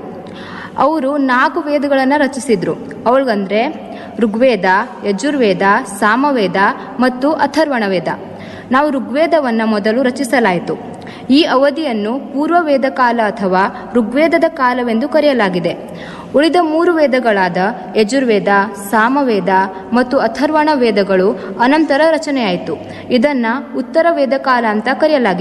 ಅವರು ನಾಲ್ಕು ವೇದಗಳನ್ನು ರಚಿಸಿದ್ರು ಅವಳಿಗಂದ್ರೆ ಋಗ್ವೇದ ಯಜುರ್ವೇದ ಸಾಮವೇದ ಮತ್ತು ಅಥರ್ವಣ ವೇದ ನಾವು ಋಗ್ವೇದವನ್ನು ಮೊದಲು ರಚಿಸಲಾಯಿತು ಈ ಅವಧಿಯನ್ನು ಪೂರ್ವ ವೇದ ಕಾಲ ಅಥವಾ ಋಗ್ವೇದದ ಕಾಲವೆಂದು ಕರೆಯಲಾಗಿದೆ ಉಳಿದ ಮೂರು ವೇದಗಳಾದ ಯಜುರ್ವೇದ ಸಾಮವೇದ ಮತ್ತು ಅಥರ್ವಣ ವೇದಗಳು ಅನಂತರ ರಚನೆಯಾಯಿತು ಇದನ್ನ ಉತ್ತರ ವೇದ ಕಾಲ ಅಂತ ಕರೆಯಲಾಗಿದೆ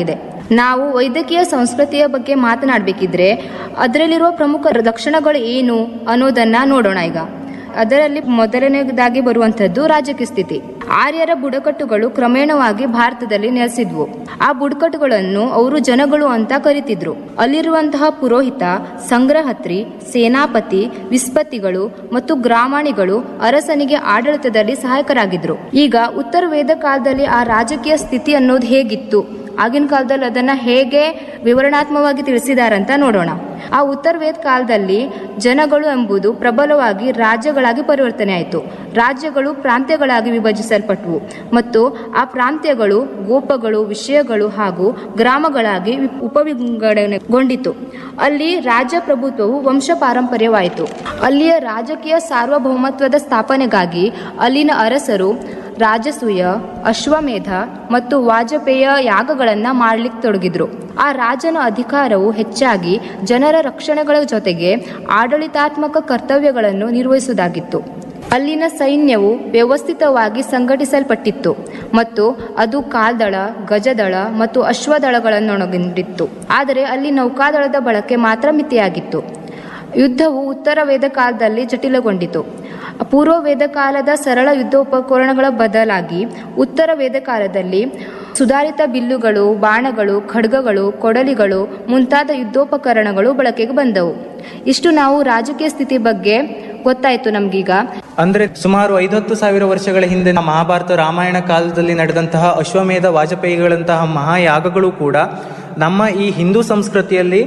ನಾವು ವೈದ್ಯಕೀಯ ಸಂಸ್ಕೃತಿಯ ಬಗ್ಗೆ ಮಾತನಾಡಬೇಕಿದ್ರೆ ಅದರಲ್ಲಿರುವ ಪ್ರಮುಖ ಲಕ್ಷಣಗಳು ಏನು ಅನ್ನೋದನ್ನ ನೋಡೋಣ ಈಗ ಅದರಲ್ಲಿ ಮೊದಲನೇದಾಗಿ ಬರುವಂತದ್ದು ರಾಜಕೀಯ ಸ್ಥಿತಿ ಆರ್ಯರ ಬುಡಕಟ್ಟುಗಳು ಕ್ರಮೇಣವಾಗಿ ಭಾರತದಲ್ಲಿ ನೆಲೆಸಿದ್ವು ಆ ಬುಡಕಟ್ಟುಗಳನ್ನು ಅವರು ಜನಗಳು ಅಂತ ಕರಿತಿದ್ರು ಅಲ್ಲಿರುವಂತಹ ಪುರೋಹಿತ ಸಂಗ್ರಹತ್ರಿ ಸೇನಾಪತಿ ವಿಸ್ಪತಿಗಳು ಮತ್ತು ಗ್ರಾಮಾಣಿಗಳು ಅರಸನಿಗೆ ಆಡಳಿತದಲ್ಲಿ ಸಹಾಯಕರಾಗಿದ್ರು ಈಗ ಉತ್ತರ ವೇದ ಕಾಲದಲ್ಲಿ ಆ ರಾಜಕೀಯ ಸ್ಥಿತಿ ಅನ್ನೋದು ಹೇಗಿತ್ತು ಆಗಿನ ಕಾಲದಲ್ಲಿ ಅದನ್ನ ಹೇಗೆ ವಿವರಣಾತ್ಮಕವಾಗಿ ತಿಳಿಸಿದಾರಂತ ನೋಡೋಣ ಆ ಉತ್ತರ ವೇದ ಕಾಲದಲ್ಲಿ ಜನಗಳು ಎಂಬುದು ಪ್ರಬಲವಾಗಿ ರಾಜ್ಯಗಳಾಗಿ ಪರಿವರ್ತನೆ ಆಯಿತು ರಾಜ್ಯಗಳು ಪ್ರಾಂತ್ಯಗಳಾಗಿ ವಿಭಜಿಸಲ್ಪಟ್ಟವು ಮತ್ತು ಆ ಪ್ರಾಂತ್ಯಗಳು ಗೋಪಗಳು ವಿಷಯಗಳು ಹಾಗೂ ಗ್ರಾಮಗಳಾಗಿ ವಿ- ಉಪವಿಂಗಡಣೆಗೊಂಡಿತು ಅಲ್ಲಿ ರಾಜ್ಯ ಪ್ರಭುತ್ವವು ವಂಶ ಪಾರಂಪರ್ಯವಾಯಿತು ಅಲ್ಲಿಯ ರಾಜಕೀಯ ಸಾರ್ವಭೌಮತ್ವದ ಸ್ಥಾಪನೆಗಾಗಿ ಅಲ್ಲಿನ ಅರಸರು ರಾಜಸೂಯ ಅಶ್ವಮೇಧ ಮತ್ತು ವಾಜಪೇಯ ಯಾಗಗಳನ್ನ ಮಾಡ್ಲಿಕ್ಕೆ ತೊಡಗಿದ್ರು ಆ ರಾಜನ ಅಧಿಕಾರವು ಹೆಚ್ಚಾಗಿ ಜನರ ರಕ್ಷಣೆಗಳ ಜೊತೆಗೆ ಆಡಳಿತಾತ್ಮಕ ಕರ್ತವ್ಯಗಳನ್ನು ನಿರ್ವಹಿಸುವುದಾಗಿತ್ತು ಅಲ್ಲಿನ ಸೈನ್ಯವು ವ್ಯವಸ್ಥಿತವಾಗಿ ಸಂಘಟಿಸಲ್ಪಟ್ಟಿತ್ತು ಮತ್ತು ಅದು ಕಾಲ್ದಳ ಗಜದಳ ಮತ್ತು ಅಶ್ವದಳಗಳನ್ನೊಳಗೊಂಡಿತ್ತು ಆದರೆ ಅಲ್ಲಿ ನೌಕಾದಳದ ಬಳಕೆ ಮಾತ್ರ ಮಿತಿಯಾಗಿತ್ತು ಯುದ್ಧವು ಉತ್ತರ ವೇದ ಕಾಲದಲ್ಲಿ ಜಟಿಲಗೊಂಡಿತು ಪೂರ್ವ ವೇದ ಕಾಲದ ಸರಳ ಯುದ್ಧ ಉಪಕರಣಗಳ ಬದಲಾಗಿ ಉತ್ತರ ವೇದ ಕಾಲದಲ್ಲಿ ಸುಧಾರಿತ ಬಿಲ್ಲುಗಳು ಬಾಣಗಳು ಖಡ್ಗಗಳು ಕೊಡಲಿಗಳು ಮುಂತಾದ ಯುದ್ಧೋಪಕರಣಗಳು ಬಳಕೆಗೆ ಬಂದವು ಇಷ್ಟು ನಾವು ರಾಜಕೀಯ ಸ್ಥಿತಿ ಬಗ್ಗೆ ಗೊತ್ತಾಯ್ತು ನಮ್ಗೀಗ ಅಂದ್ರೆ ಸುಮಾರು ಐವತ್ತು ಸಾವಿರ ವರ್ಷಗಳ ಹಿಂದೆ ಮಹಾಭಾರತ ರಾಮಾಯಣ ಕಾಲದಲ್ಲಿ ನಡೆದಂತಹ ಅಶ್ವಮೇಧ ವಾಜಪೇಯಿಗಳಂತಹ ಮಹಾಯಾಗಗಳು ಕೂಡ ನಮ್ಮ ಈ ಹಿಂದೂ ಸಂಸ್ಕೃತಿಯಲ್ಲಿ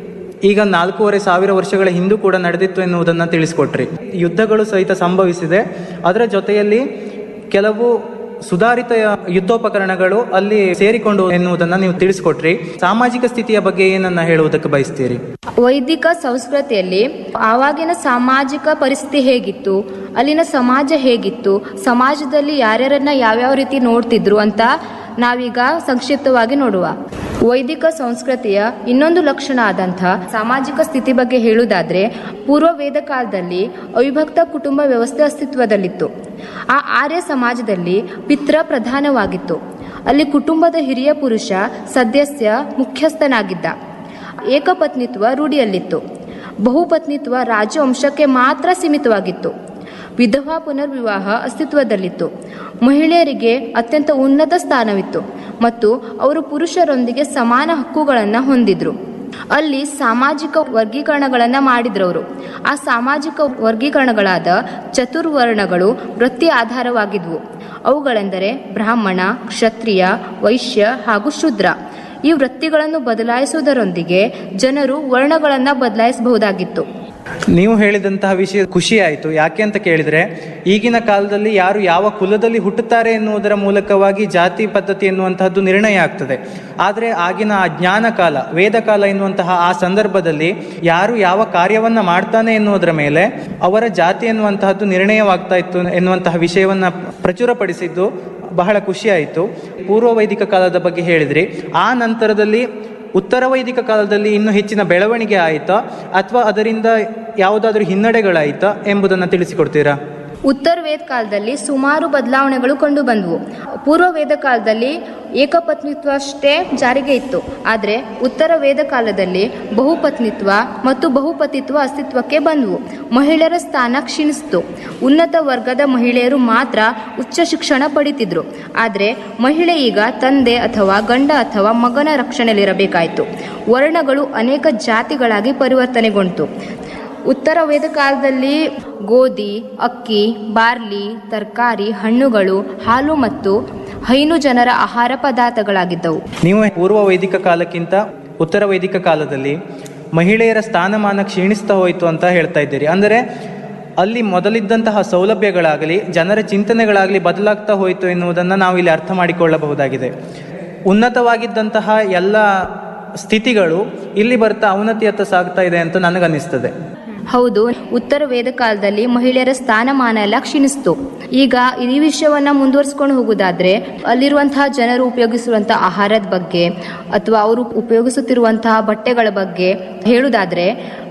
ಈಗ ನಾಲ್ಕೂವರೆ ಸಾವಿರ ವರ್ಷಗಳ ಹಿಂದೂ ಕೂಡ ನಡೆದಿತ್ತು ಎನ್ನುವುದನ್ನು ತಿಳಿಸ್ಕೊಟ್ರಿ ಯುದ್ಧಗಳು ಸಹಿತ ಸಂಭವಿಸಿದೆ ಅದರ ಜೊತೆಯಲ್ಲಿ ಕೆಲವು ಸುಧಾರಿತ ಯುದ್ಧೋಪಕರಣಗಳು ಅಲ್ಲಿ ಸೇರಿಕೊಂಡು ಎನ್ನುವುದನ್ನು ನೀವು ತಿಳಿಸ್ಕೊಟ್ರಿ ಸಾಮಾಜಿಕ ಸ್ಥಿತಿಯ ಬಗ್ಗೆ ಏನನ್ನ ಹೇಳುವುದಕ್ಕೆ ಬಯಸ್ತೀರಿ ವೈದಿಕ ಸಂಸ್ಕೃತಿಯಲ್ಲಿ ಆವಾಗಿನ ಸಾಮಾಜಿಕ ಪರಿಸ್ಥಿತಿ ಹೇಗಿತ್ತು ಅಲ್ಲಿನ ಸಮಾಜ ಹೇಗಿತ್ತು ಸಮಾಜದಲ್ಲಿ ಯಾರ್ಯಾರನ್ನ ಯಾವ್ಯಾವ ರೀತಿ ನೋಡ್ತಿದ್ರು ಅಂತ ನಾವೀಗ ಸಂಕ್ಷಿಪ್ತವಾಗಿ ನೋಡುವ ವೈದಿಕ ಸಂಸ್ಕೃತಿಯ ಇನ್ನೊಂದು ಲಕ್ಷಣ ಆದಂಥ ಸಾಮಾಜಿಕ ಸ್ಥಿತಿ ಬಗ್ಗೆ ಹೇಳುವುದಾದ್ರೆ ಪೂರ್ವ ವೇದ ಕಾಲದಲ್ಲಿ ಅವಿಭಕ್ತ ಕುಟುಂಬ ವ್ಯವಸ್ಥೆ ಅಸ್ತಿತ್ವದಲ್ಲಿತ್ತು ಆ ಆರ್ಯ ಸಮಾಜದಲ್ಲಿ ಪಿತ್ರ ಪ್ರಧಾನವಾಗಿತ್ತು ಅಲ್ಲಿ ಕುಟುಂಬದ ಹಿರಿಯ ಪುರುಷ ಸದಸ್ಯ ಮುಖ್ಯಸ್ಥನಾಗಿದ್ದ ಏಕಪತ್ನಿತ್ವ ರೂಢಿಯಲ್ಲಿತ್ತು ಬಹುಪತ್ನಿತ್ವ ರಾಜವಂಶಕ್ಕೆ ಮಾತ್ರ ಸೀಮಿತವಾಗಿತ್ತು ವಿಧವಾ ಪುನರ್ವಿವಾಹ ಅಸ್ತಿತ್ವದಲ್ಲಿತ್ತು ಮಹಿಳೆಯರಿಗೆ ಅತ್ಯಂತ ಉನ್ನತ ಸ್ಥಾನವಿತ್ತು ಮತ್ತು ಅವರು ಪುರುಷರೊಂದಿಗೆ ಸಮಾನ ಹಕ್ಕುಗಳನ್ನು ಹೊಂದಿದ್ರು ಅಲ್ಲಿ ಸಾಮಾಜಿಕ ವರ್ಗೀಕರಣಗಳನ್ನು ಮಾಡಿದ್ರವರು ಆ ಸಾಮಾಜಿಕ ವರ್ಗೀಕರಣಗಳಾದ ಚತುರ್ವರ್ಣಗಳು ವೃತ್ತಿ ಆಧಾರವಾಗಿದ್ವು ಅವುಗಳೆಂದರೆ ಬ್ರಾಹ್ಮಣ ಕ್ಷತ್ರಿಯ ವೈಶ್ಯ ಹಾಗೂ ಶೂದ್ರ ಈ ವೃತ್ತಿಗಳನ್ನು ಬದಲಾಯಿಸುವುದರೊಂದಿಗೆ ಜನರು ವರ್ಣಗಳನ್ನು ಬದಲಾಯಿಸಬಹುದಾಗಿತ್ತು ನೀವು ಹೇಳಿದಂತಹ ವಿಷಯ ಖುಷಿ ಆಯಿತು ಯಾಕೆ ಅಂತ ಕೇಳಿದ್ರೆ ಈಗಿನ ಕಾಲದಲ್ಲಿ ಯಾರು ಯಾವ ಕುಲದಲ್ಲಿ ಹುಟ್ಟುತ್ತಾರೆ ಎನ್ನುವುದರ ಮೂಲಕವಾಗಿ ಜಾತಿ ಪದ್ಧತಿ ಎನ್ನುವಂತಹದ್ದು ನಿರ್ಣಯ ಆಗ್ತದೆ ಆದರೆ ಆಗಿನ ಆ ಜ್ಞಾನ ಕಾಲ ವೇದ ಕಾಲ ಎನ್ನುವಂತಹ ಆ ಸಂದರ್ಭದಲ್ಲಿ ಯಾರು ಯಾವ ಕಾರ್ಯವನ್ನ ಮಾಡ್ತಾನೆ ಎನ್ನುವುದರ ಮೇಲೆ ಅವರ ಜಾತಿ ಎನ್ನುವಂತಹದ್ದು ನಿರ್ಣಯವಾಗ್ತಾ ಇತ್ತು ಎನ್ನುವಂತಹ ವಿಷಯವನ್ನ ಪ್ರಚುರಪಡಿಸಿದ್ದು ಬಹಳ ಖುಷಿ ಆಯಿತು ಪೂರ್ವ ವೈದಿಕ ಕಾಲದ ಬಗ್ಗೆ ಹೇಳಿದ್ರಿ ಆ ನಂತರದಲ್ಲಿ ಉತ್ತರ ವೈದಿಕ ಕಾಲದಲ್ಲಿ ಇನ್ನೂ ಹೆಚ್ಚಿನ ಬೆಳವಣಿಗೆ ಆಯಿತಾ ಅಥವಾ ಅದರಿಂದ ಯಾವುದಾದ್ರೂ ಹಿನ್ನಡೆಗಳಾಯಿತಾ ಎಂಬುದನ್ನು ತಿಳಿಸಿಕೊಡ್ತೀರಾ ಉತ್ತರ ವೇದ ಕಾಲದಲ್ಲಿ ಸುಮಾರು ಬದಲಾವಣೆಗಳು ಕಂಡು ಬಂದವು ಪೂರ್ವ ವೇದ ಕಾಲದಲ್ಲಿ ಏಕಪತ್ನಿತ್ವ ಅಷ್ಟೇ ಜಾರಿಗೆ ಇತ್ತು ಆದರೆ ಉತ್ತರ ವೇದ ಕಾಲದಲ್ಲಿ ಬಹುಪತ್ನಿತ್ವ ಮತ್ತು ಬಹುಪತಿತ್ವ ಅಸ್ತಿತ್ವಕ್ಕೆ ಬಂದವು ಮಹಿಳೆಯರ ಸ್ಥಾನ ಕ್ಷೀಣಿಸಿತು ಉನ್ನತ ವರ್ಗದ ಮಹಿಳೆಯರು ಮಾತ್ರ ಉಚ್ಚ ಶಿಕ್ಷಣ ಪಡಿತಿದ್ರು ಆದರೆ ಮಹಿಳೆ ಈಗ ತಂದೆ ಅಥವಾ ಗಂಡ ಅಥವಾ ಮಗನ ರಕ್ಷಣೆಯಲ್ಲಿರಬೇಕಾಯಿತು ವರ್ಣಗಳು ಅನೇಕ ಜಾತಿಗಳಾಗಿ ಪರಿವರ್ತನೆಗೊಂಡಿತು ಉತ್ತರ ವೇದ ಕಾಲದಲ್ಲಿ ಗೋಧಿ ಅಕ್ಕಿ ಬಾರ್ಲಿ ತರಕಾರಿ ಹಣ್ಣುಗಳು ಹಾಲು ಮತ್ತು ಹೈನು ಜನರ ಆಹಾರ ಪದಾರ್ಥಗಳಾಗಿದ್ದವು ನೀವು ಪೂರ್ವ ವೈದಿಕ ಕಾಲಕ್ಕಿಂತ ಉತ್ತರ ವೈದಿಕ ಕಾಲದಲ್ಲಿ ಮಹಿಳೆಯರ ಸ್ಥಾನಮಾನ ಕ್ಷೀಣಿಸ್ತಾ ಹೋಯಿತು ಅಂತ ಹೇಳ್ತಾ ಇದ್ದೀರಿ ಅಂದರೆ ಅಲ್ಲಿ ಮೊದಲಿದ್ದಂತಹ ಸೌಲಭ್ಯಗಳಾಗಲಿ ಜನರ ಚಿಂತನೆಗಳಾಗಲಿ ಬದಲಾಗ್ತಾ ಹೋಯಿತು ಎನ್ನುವುದನ್ನು ನಾವು ಇಲ್ಲಿ ಅರ್ಥ ಮಾಡಿಕೊಳ್ಳಬಹುದಾಗಿದೆ ಉನ್ನತವಾಗಿದ್ದಂತಹ ಎಲ್ಲ ಸ್ಥಿತಿಗಳು ಇಲ್ಲಿ ಬರ್ತಾ ಅವನತಿಯತ್ತ ಸಾಗ್ತಾ ಇದೆ ಅಂತ ನನಗನ್ನಿಸ್ತದೆ ಹೌದು ಉತ್ತರ ವೇದ ಕಾಲದಲ್ಲಿ ಮಹಿಳೆಯರ ಸ್ಥಾನಮಾನ ಎಲ್ಲ ಕ್ಷೀಣಿಸ್ತು ಈಗ ಈ ವಿಷಯವನ್ನ ಮುಂದುವರಿಸ್ಕೊಂಡು ಹೋಗುದಾದ್ರೆ ಅಲ್ಲಿರುವಂತಹ ಜನರು ಉಪಯೋಗಿಸುವಂತಹ ಆಹಾರದ ಬಗ್ಗೆ ಅಥವಾ ಅವರು ಉಪಯೋಗಿಸುತ್ತಿರುವಂತಹ ಬಟ್ಟೆಗಳ ಬಗ್ಗೆ ಹೇಳುದಾದ್ರೆ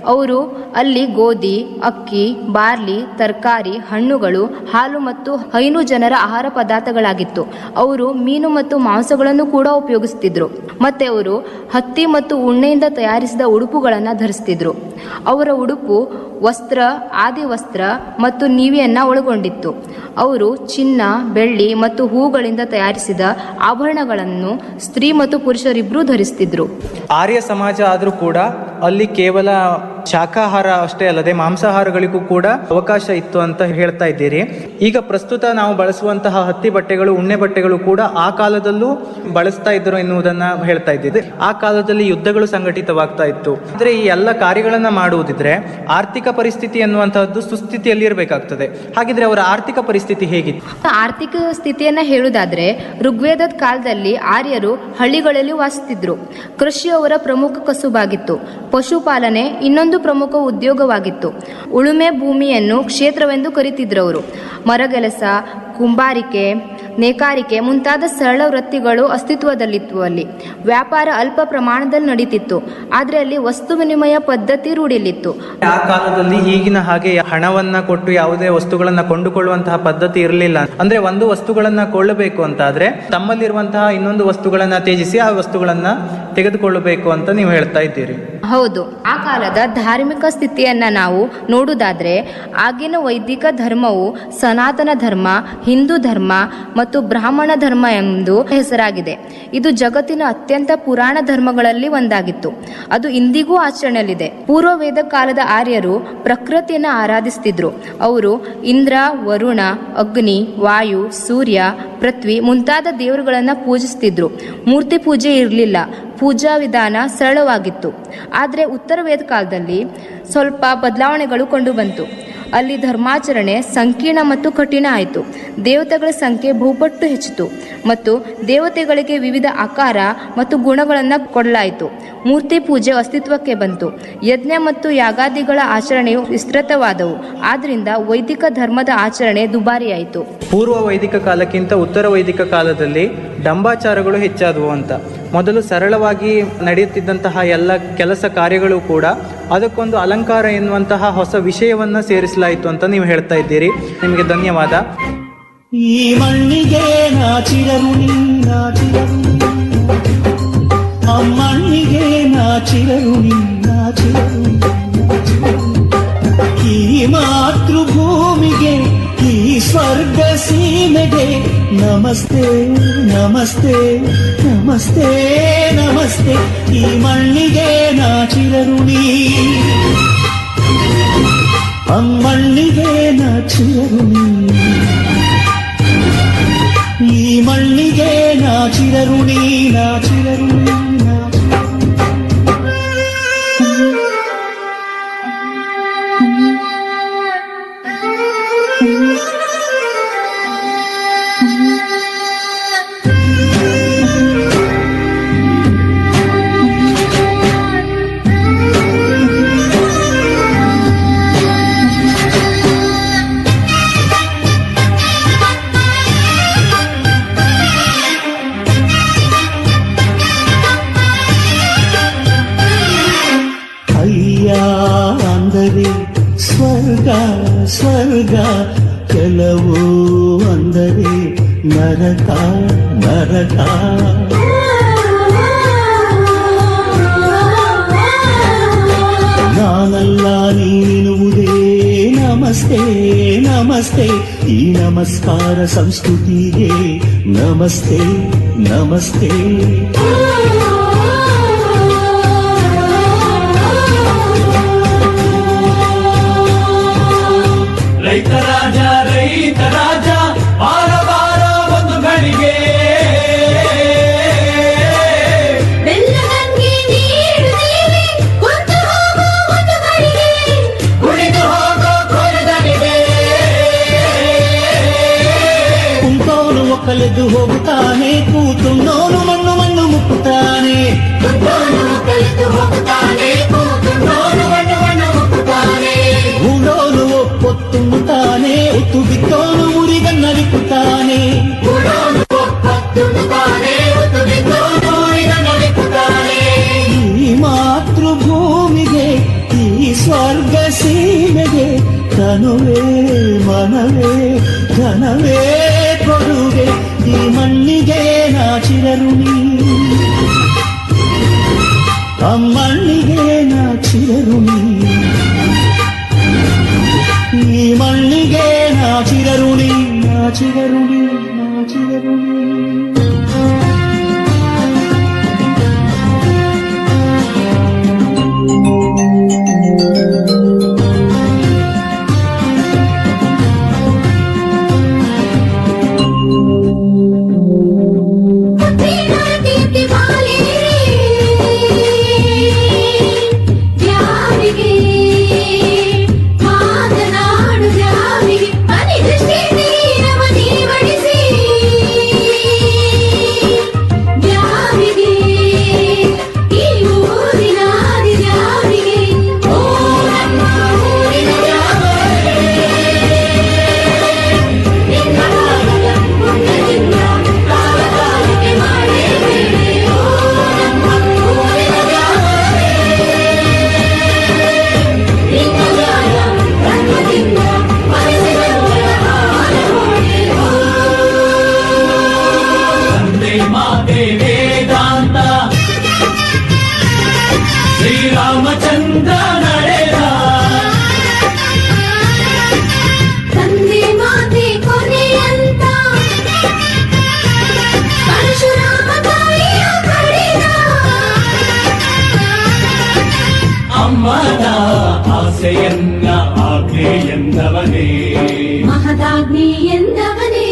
ಅವರು ಅಲ್ಲಿ ಗೋಧಿ ಅಕ್ಕಿ ಬಾರ್ಲಿ ತರಕಾರಿ ಹಣ್ಣುಗಳು ಹಾಲು ಮತ್ತು ಹೈನು ಜನರ ಆಹಾರ ಪದಾರ್ಥಗಳಾಗಿತ್ತು ಅವರು ಮೀನು ಮತ್ತು ಮಾಂಸಗಳನ್ನು ಕೂಡ ಉಪಯೋಗಿಸ್ತಿದ್ರು ಮತ್ತೆ ಅವರು ಹತ್ತಿ ಮತ್ತು ಉಣ್ಣೆಯಿಂದ ತಯಾರಿಸಿದ ಉಡುಪುಗಳನ್ನು ಧರಿಸ್ತಿದ್ರು ಅವರ ಉಡುಪು ವಸ್ತ್ರ ಆದಿ ವಸ್ತ್ರ ಮತ್ತು ನೀವಿಯನ್ನ ಒಳಗೊಂಡಿತ್ತು ಅವರು ಚಿನ್ನ ಬೆಳ್ಳಿ ಮತ್ತು ಹೂಗಳಿಂದ ತಯಾರಿಸಿದ ಆಭರಣಗಳನ್ನು ಸ್ತ್ರೀ ಮತ್ತು ಪುರುಷರಿಬ್ಬರೂ ಧರಿಸ್ತಿದ್ರು ಆರ್ಯ ಸಮಾಜ ಆದರೂ ಕೂಡ ಅಲ್ಲಿ ಕೇವಲ ಶಾಖಾಹಾರ ಅಷ್ಟೇ ಅಲ್ಲದೆ ಮಾಂಸಾಹಾರಗಳಿಗೂ ಕೂಡ ಅವಕಾಶ ಇತ್ತು ಅಂತ ಹೇಳ್ತಾ ಇದ್ದೀರಿ ಈಗ ಪ್ರಸ್ತುತ ನಾವು ಬಳಸುವಂತಹ ಹತ್ತಿ ಬಟ್ಟೆಗಳು ಉಣ್ಣೆ ಬಟ್ಟೆಗಳು ಕೂಡ ಆ ಕಾಲದಲ್ಲೂ ಬಳಸ್ತಾ ಇದ್ರು ಎನ್ನುವುದನ್ನ ಹೇಳ್ತಾ ಇದ್ದಿದೆ ಆ ಕಾಲದಲ್ಲಿ ಯುದ್ಧಗಳು ಸಂಘಟಿತವಾಗ್ತಾ ಇತ್ತು ಅಂದ್ರೆ ಈ ಎಲ್ಲ ಕಾರ್ಯಗಳನ್ನ ಮಾಡುವುದಿದ್ರೆ ಆರ್ಥಿಕ ಪರಿಸ್ಥಿತಿ ಎನ್ನುವಂತಹದ್ದು ಸುಸ್ಥಿತಿಯಲ್ಲಿ ಇರಬೇಕಾಗ್ತದೆ ಹಾಗಿದ್ರೆ ಅವರ ಆರ್ಥಿಕ ಪರಿಸ್ಥಿತಿ ಹೇಗಿತ್ತು ಆರ್ಥಿಕ ಸ್ಥಿತಿಯನ್ನ ಹೇಳುವುದಾದ್ರೆ ಋಗ್ವೇದದ ಕಾಲದಲ್ಲಿ ಆರ್ಯರು ಹಳ್ಳಿಗಳಲ್ಲಿ ವಾಸಿಸ್ತಿದ್ರು ಕೃಷಿ ಅವರ ಪ್ರಮುಖ ಕಸುಬಾಗಿತ್ತು ಪಶುಪಾಲನೆ ಇನ್ನೊಂದು ಪ್ರಮುಖ ಉದ್ಯೋಗವಾಗಿತ್ತು ಉಳುಮೆ ಭೂಮಿಯನ್ನು ಕ್ಷೇತ್ರವೆಂದು ಕರೀತಿದ್ರು ಅವರು ಮರಗೆಲಸ ಕುಂಬಾರಿಕೆ ನೇಕಾರಿಕೆ ಮುಂತಾದ ಸರಳ ವೃತ್ತಿಗಳು ಅಸ್ತಿತ್ವದಲ್ಲಿತ್ತು ಅಲ್ಲಿ ವ್ಯಾಪಾರ ಅಲ್ಪ ಪ್ರಮಾಣದಲ್ಲಿ ನಡೀತಿತ್ತು ಆದ್ರೆ ಅಲ್ಲಿ ವಸ್ತು ವಿನಿಮಯ ಪದ್ಧತಿ ರೂಢಿಲಿತ್ತು ಆ ಕಾಲದಲ್ಲಿ ಈಗಿನ ಹಾಗೆ ಹಣವನ್ನ ಕೊಟ್ಟು ಯಾವುದೇ ವಸ್ತುಗಳನ್ನ ಕೊಂಡುಕೊಳ್ಳುವಂತಹ ಪದ್ಧತಿ ಇರಲಿಲ್ಲ ಅಂದ್ರೆ ಒಂದು ವಸ್ತುಗಳನ್ನ ಕೊಳ್ಳಬೇಕು ಅಂತಾದ್ರೆ ತಮ್ಮಲ್ಲಿರುವಂತಹ ಇನ್ನೊಂದು ವಸ್ತುಗಳನ್ನ ತ್ಯಜಿಸಿ ಆ ವಸ್ತುಗಳನ್ನ ತೆಗೆದುಕೊಳ್ಳಬೇಕು ಅಂತ ನೀವು ಹೇಳ್ತಾ ಇದ್ದೀರಿ ಹೌದು ಆ ಕಾಲದ ಧಾರ್ಮಿಕ ಸ್ಥಿತಿಯನ್ನ ನಾವು ನೋಡುವುದಾದ್ರೆ ಆಗಿನ ವೈದಿಕ ಧರ್ಮವು ಸನಾತನ ಧರ್ಮ ಹಿಂದೂ ಧರ್ಮ ಮತ್ತು ಬ್ರಾಹ್ಮಣ ಧರ್ಮ ಎಂದು ಹೆಸರಾಗಿದೆ ಇದು ಜಗತ್ತಿನ ಅತ್ಯಂತ ಪುರಾಣ ಧರ್ಮಗಳಲ್ಲಿ ಒಂದಾಗಿತ್ತು ಅದು ಇಂದಿಗೂ ಆಚರಣೆಯಲ್ಲಿದೆ ಪೂರ್ವ ವೇದ ಕಾಲದ ಆರ್ಯರು ಪ್ರಕೃತಿಯನ್ನು ಆರಾಧಿಸ್ತಿದ್ರು ಅವರು ಇಂದ್ರ ವರುಣ ಅಗ್ನಿ ವಾಯು ಸೂರ್ಯ ಪೃಥ್ವಿ ಮುಂತಾದ ದೇವರುಗಳನ್ನ ಪೂಜಿಸ್ತಿದ್ರು ಮೂರ್ತಿ ಪೂಜೆ ಇರಲಿಲ್ಲ ಪೂಜಾ ವಿಧಾನ ಸರಳವಾಗಿತ್ತು ಆದರೆ ಉತ್ತರ ವೇದ ಕಾಲದಲ್ಲಿ ಸ್ವಲ್ಪ ಬದಲಾವಣೆಗಳು ಕಂಡು ಬಂತು ಅಲ್ಲಿ ಧರ್ಮಾಚರಣೆ ಸಂಕೀರ್ಣ ಮತ್ತು ಕಠಿಣ ಆಯಿತು ದೇವತೆಗಳ ಸಂಖ್ಯೆ ಬಹುಪಟ್ಟು ಹೆಚ್ಚಿತು ಮತ್ತು ದೇವತೆಗಳಿಗೆ ವಿವಿಧ ಆಕಾರ ಮತ್ತು ಗುಣಗಳನ್ನು ಕೊಡಲಾಯಿತು ಮೂರ್ತಿ ಪೂಜೆ ಅಸ್ತಿತ್ವಕ್ಕೆ ಬಂತು ಯಜ್ಞ ಮತ್ತು ಯಾಗಾದಿಗಳ ಆಚರಣೆಯು ವಿಸ್ತೃತವಾದವು ಆದ್ರಿಂದ ವೈದಿಕ ಧರ್ಮದ ಆಚರಣೆ ದುಬಾರಿಯಾಯಿತು ಪೂರ್ವ ವೈದಿಕ ಕಾಲಕ್ಕಿಂತ ಉತ್ತರ ವೈದಿಕ ಕಾಲದಲ್ಲಿ ಡಂಬಾಚಾರಗಳು ಹೆಚ್ಚಾದವು ಅಂತ ಮೊದಲು ಸರಳವಾಗಿ ನಡೆಯುತ್ತಿದ್ದಂತಹ ಎಲ್ಲ ಕೆಲಸ ಕಾರ್ಯಗಳು ಕೂಡ ಅದಕ್ಕೊಂದು ಅಲಂಕಾರ ಎನ್ನುವಂತಹ ಹೊಸ ವಿಷಯವನ್ನ ಸೇರಿಸಲಾಯಿತು ಅಂತ ನೀವು ಹೇಳ್ತಾ ಇದ್ದೀರಿ ನಿಮಗೆ ಧನ್ಯವಾದ ಈ ಮಣ್ಣಿಗೆ ನಾಚಿರರು ನೀ ನಾಚಿರರು ಆ ಮಣ್ಣಿಗೆ ನಾಚಿರರು ನೀ ನಾಚಿರರು ನೀ, ನಾಚಿರರು. ಈ ಮಾತೃಭೂಮಿಗೆ ಈ ಸ್ವರ್ಗ ಸೀಮೆಗೆ ನಮಸ್ತೆ ನಮಸ್ತೆ ನಮಸ್ತೆ ನಮಸ್ತೆ ಈ ಮಣ್ಣಿಗೆ ನಾಚಿರರು ನೀ ಅಮ್ಮಣ್ಣಿಗೆ ನಾಚಿರರು ನೀ ಈ ಮಣ್ಣಿಗೆ ನಾಚಿರರು ನೀ ನಾಚಿರರು ನೀ ಅಯ್ಯ ಅಂದರೆ ಸ್ವರ್ಗ ಸ್ವರ್ಗ ಕೆಲವು ಅಂದರೆ ನರಕ ನರಕ ನಾನಲ್ಲ ನೀನುವುದೇ ನಮಸ್ತೆ ನಮಸ್ತೆ ಈ ನಮಸ್ಕಾರ ಸಂಸ್ಕೃತಿಗೆ ನಮಸ್ತೆ ನಮಸ್ತೆ ರೈತ ರಾಜ ರೈತ ರಾಜ ಬಾರ ಬಾರ ಒಂದು ಗಳಿಗೆ ಬೆಲ್ಲದಂಗೆ ನೀಡುತ್ತೀವಿ ಹೊತ್ತು ಹೋಗೋ ಒಂದು ಗಳಿಗೆ ಕುಣಿದು ಹೋಗೋ ಕೊರದನಿಗೆ ಕುಂತೋನು ಒಕ್ಕಲೆದ್ದು ಹೋಗುತ್ತಾನೆ ಕೂತುಣ್ಣೋನು ಮಣ್ಣು ಮಣ್ಣು ಮುಕ್ಕುತ್ತಾನೆ ಕಲಿತು ಹೋಗುತ್ತಾನೆ ಕೂತುಂಡೋನು ಮಣ್ಣು ಮಣ್ಣು ಮುಕ್ಕುತ್ತಾನೆ ಉಡೋನು ಒಪ್ಪೊತ್ತುಣ್ಣುತ್ತಾನೆ ಒತ್ತು ಬಿತ್ತೋನು ಮುರಿಗನ್ನಲಿಕ್ಕುತ್ತಾನೆ ಉಡೋನು ಒಪ್ಪತ್ತುಣ್ಣುತ್ತಾನೆ ಒತ್ತು ಬಿದ್ದೋನು ಈಗ ನಲಿಕುತ್ತಾನೆ ಈ ಮಾತೃಭೂಮಿಗೆ ಈ ಚಿರಋಣಿ ಅಮ್ಮಣ್ಣಿಗೆ ನಾ ಚಿರಋಣಿ ಈ ಮಣ್ಣಿಗೆ ನಾ ಚಿರಋಣಿ ನಾ ಚಿರಋಣಿ ನಾ ಚಿರಋಣಿ ದೀಪ್ತಿ ಮಾಲೆ ದ್ಯಾವಿಗೆ ಮಾತನಾಡು ದ್ಯಾವಿಗೆ ಮನಿ ದೃಷ್ಟಿ ತೀರವನಿ ಬಡಿಸಿ ದ್ಯಾವಿಗೆ ಈ ಊರಿನ ಆದಿ ದ್ಯಾವಿಗೆ ಓ ನಮ್ಮ ಊರಿನ ದ್ಯಾವರೇ ನಿನ್ನ ಭಾಗದ ಪುಣ್ಯದಿಂದ ಕಾಲಕಾಲಕ್ಕೆ ಮಾಡೇಬೇಡಿ ಓ ನಮ್ಮ ಊರಿನ ದ್ಯಾವರೇ ನಿನ್ನ ಜ್ಞಾನ ಬ್ರಹ್ಮದಿಂದ ಮನಸ್ಸಿನ ಹಾರ ವಂದೇ ಮಾತೆ ವೇದಾಂತ ಶ್ರೀರಾಮಚಂದ್ರ ನಡೆದ ತಂದೆ ಮಾತೆ ಕೊನೆಯಂತ ಪರಶುರಾಮ ತಾಯಿಯ ಪಡೆದ ಅಮ್ಮನ ಆಸೆಯನ್ನ ಆಜ್ಞೆ ಎಂದವನೇ ಮಹದಾಗ್ನಿ ಎಂದವನೇ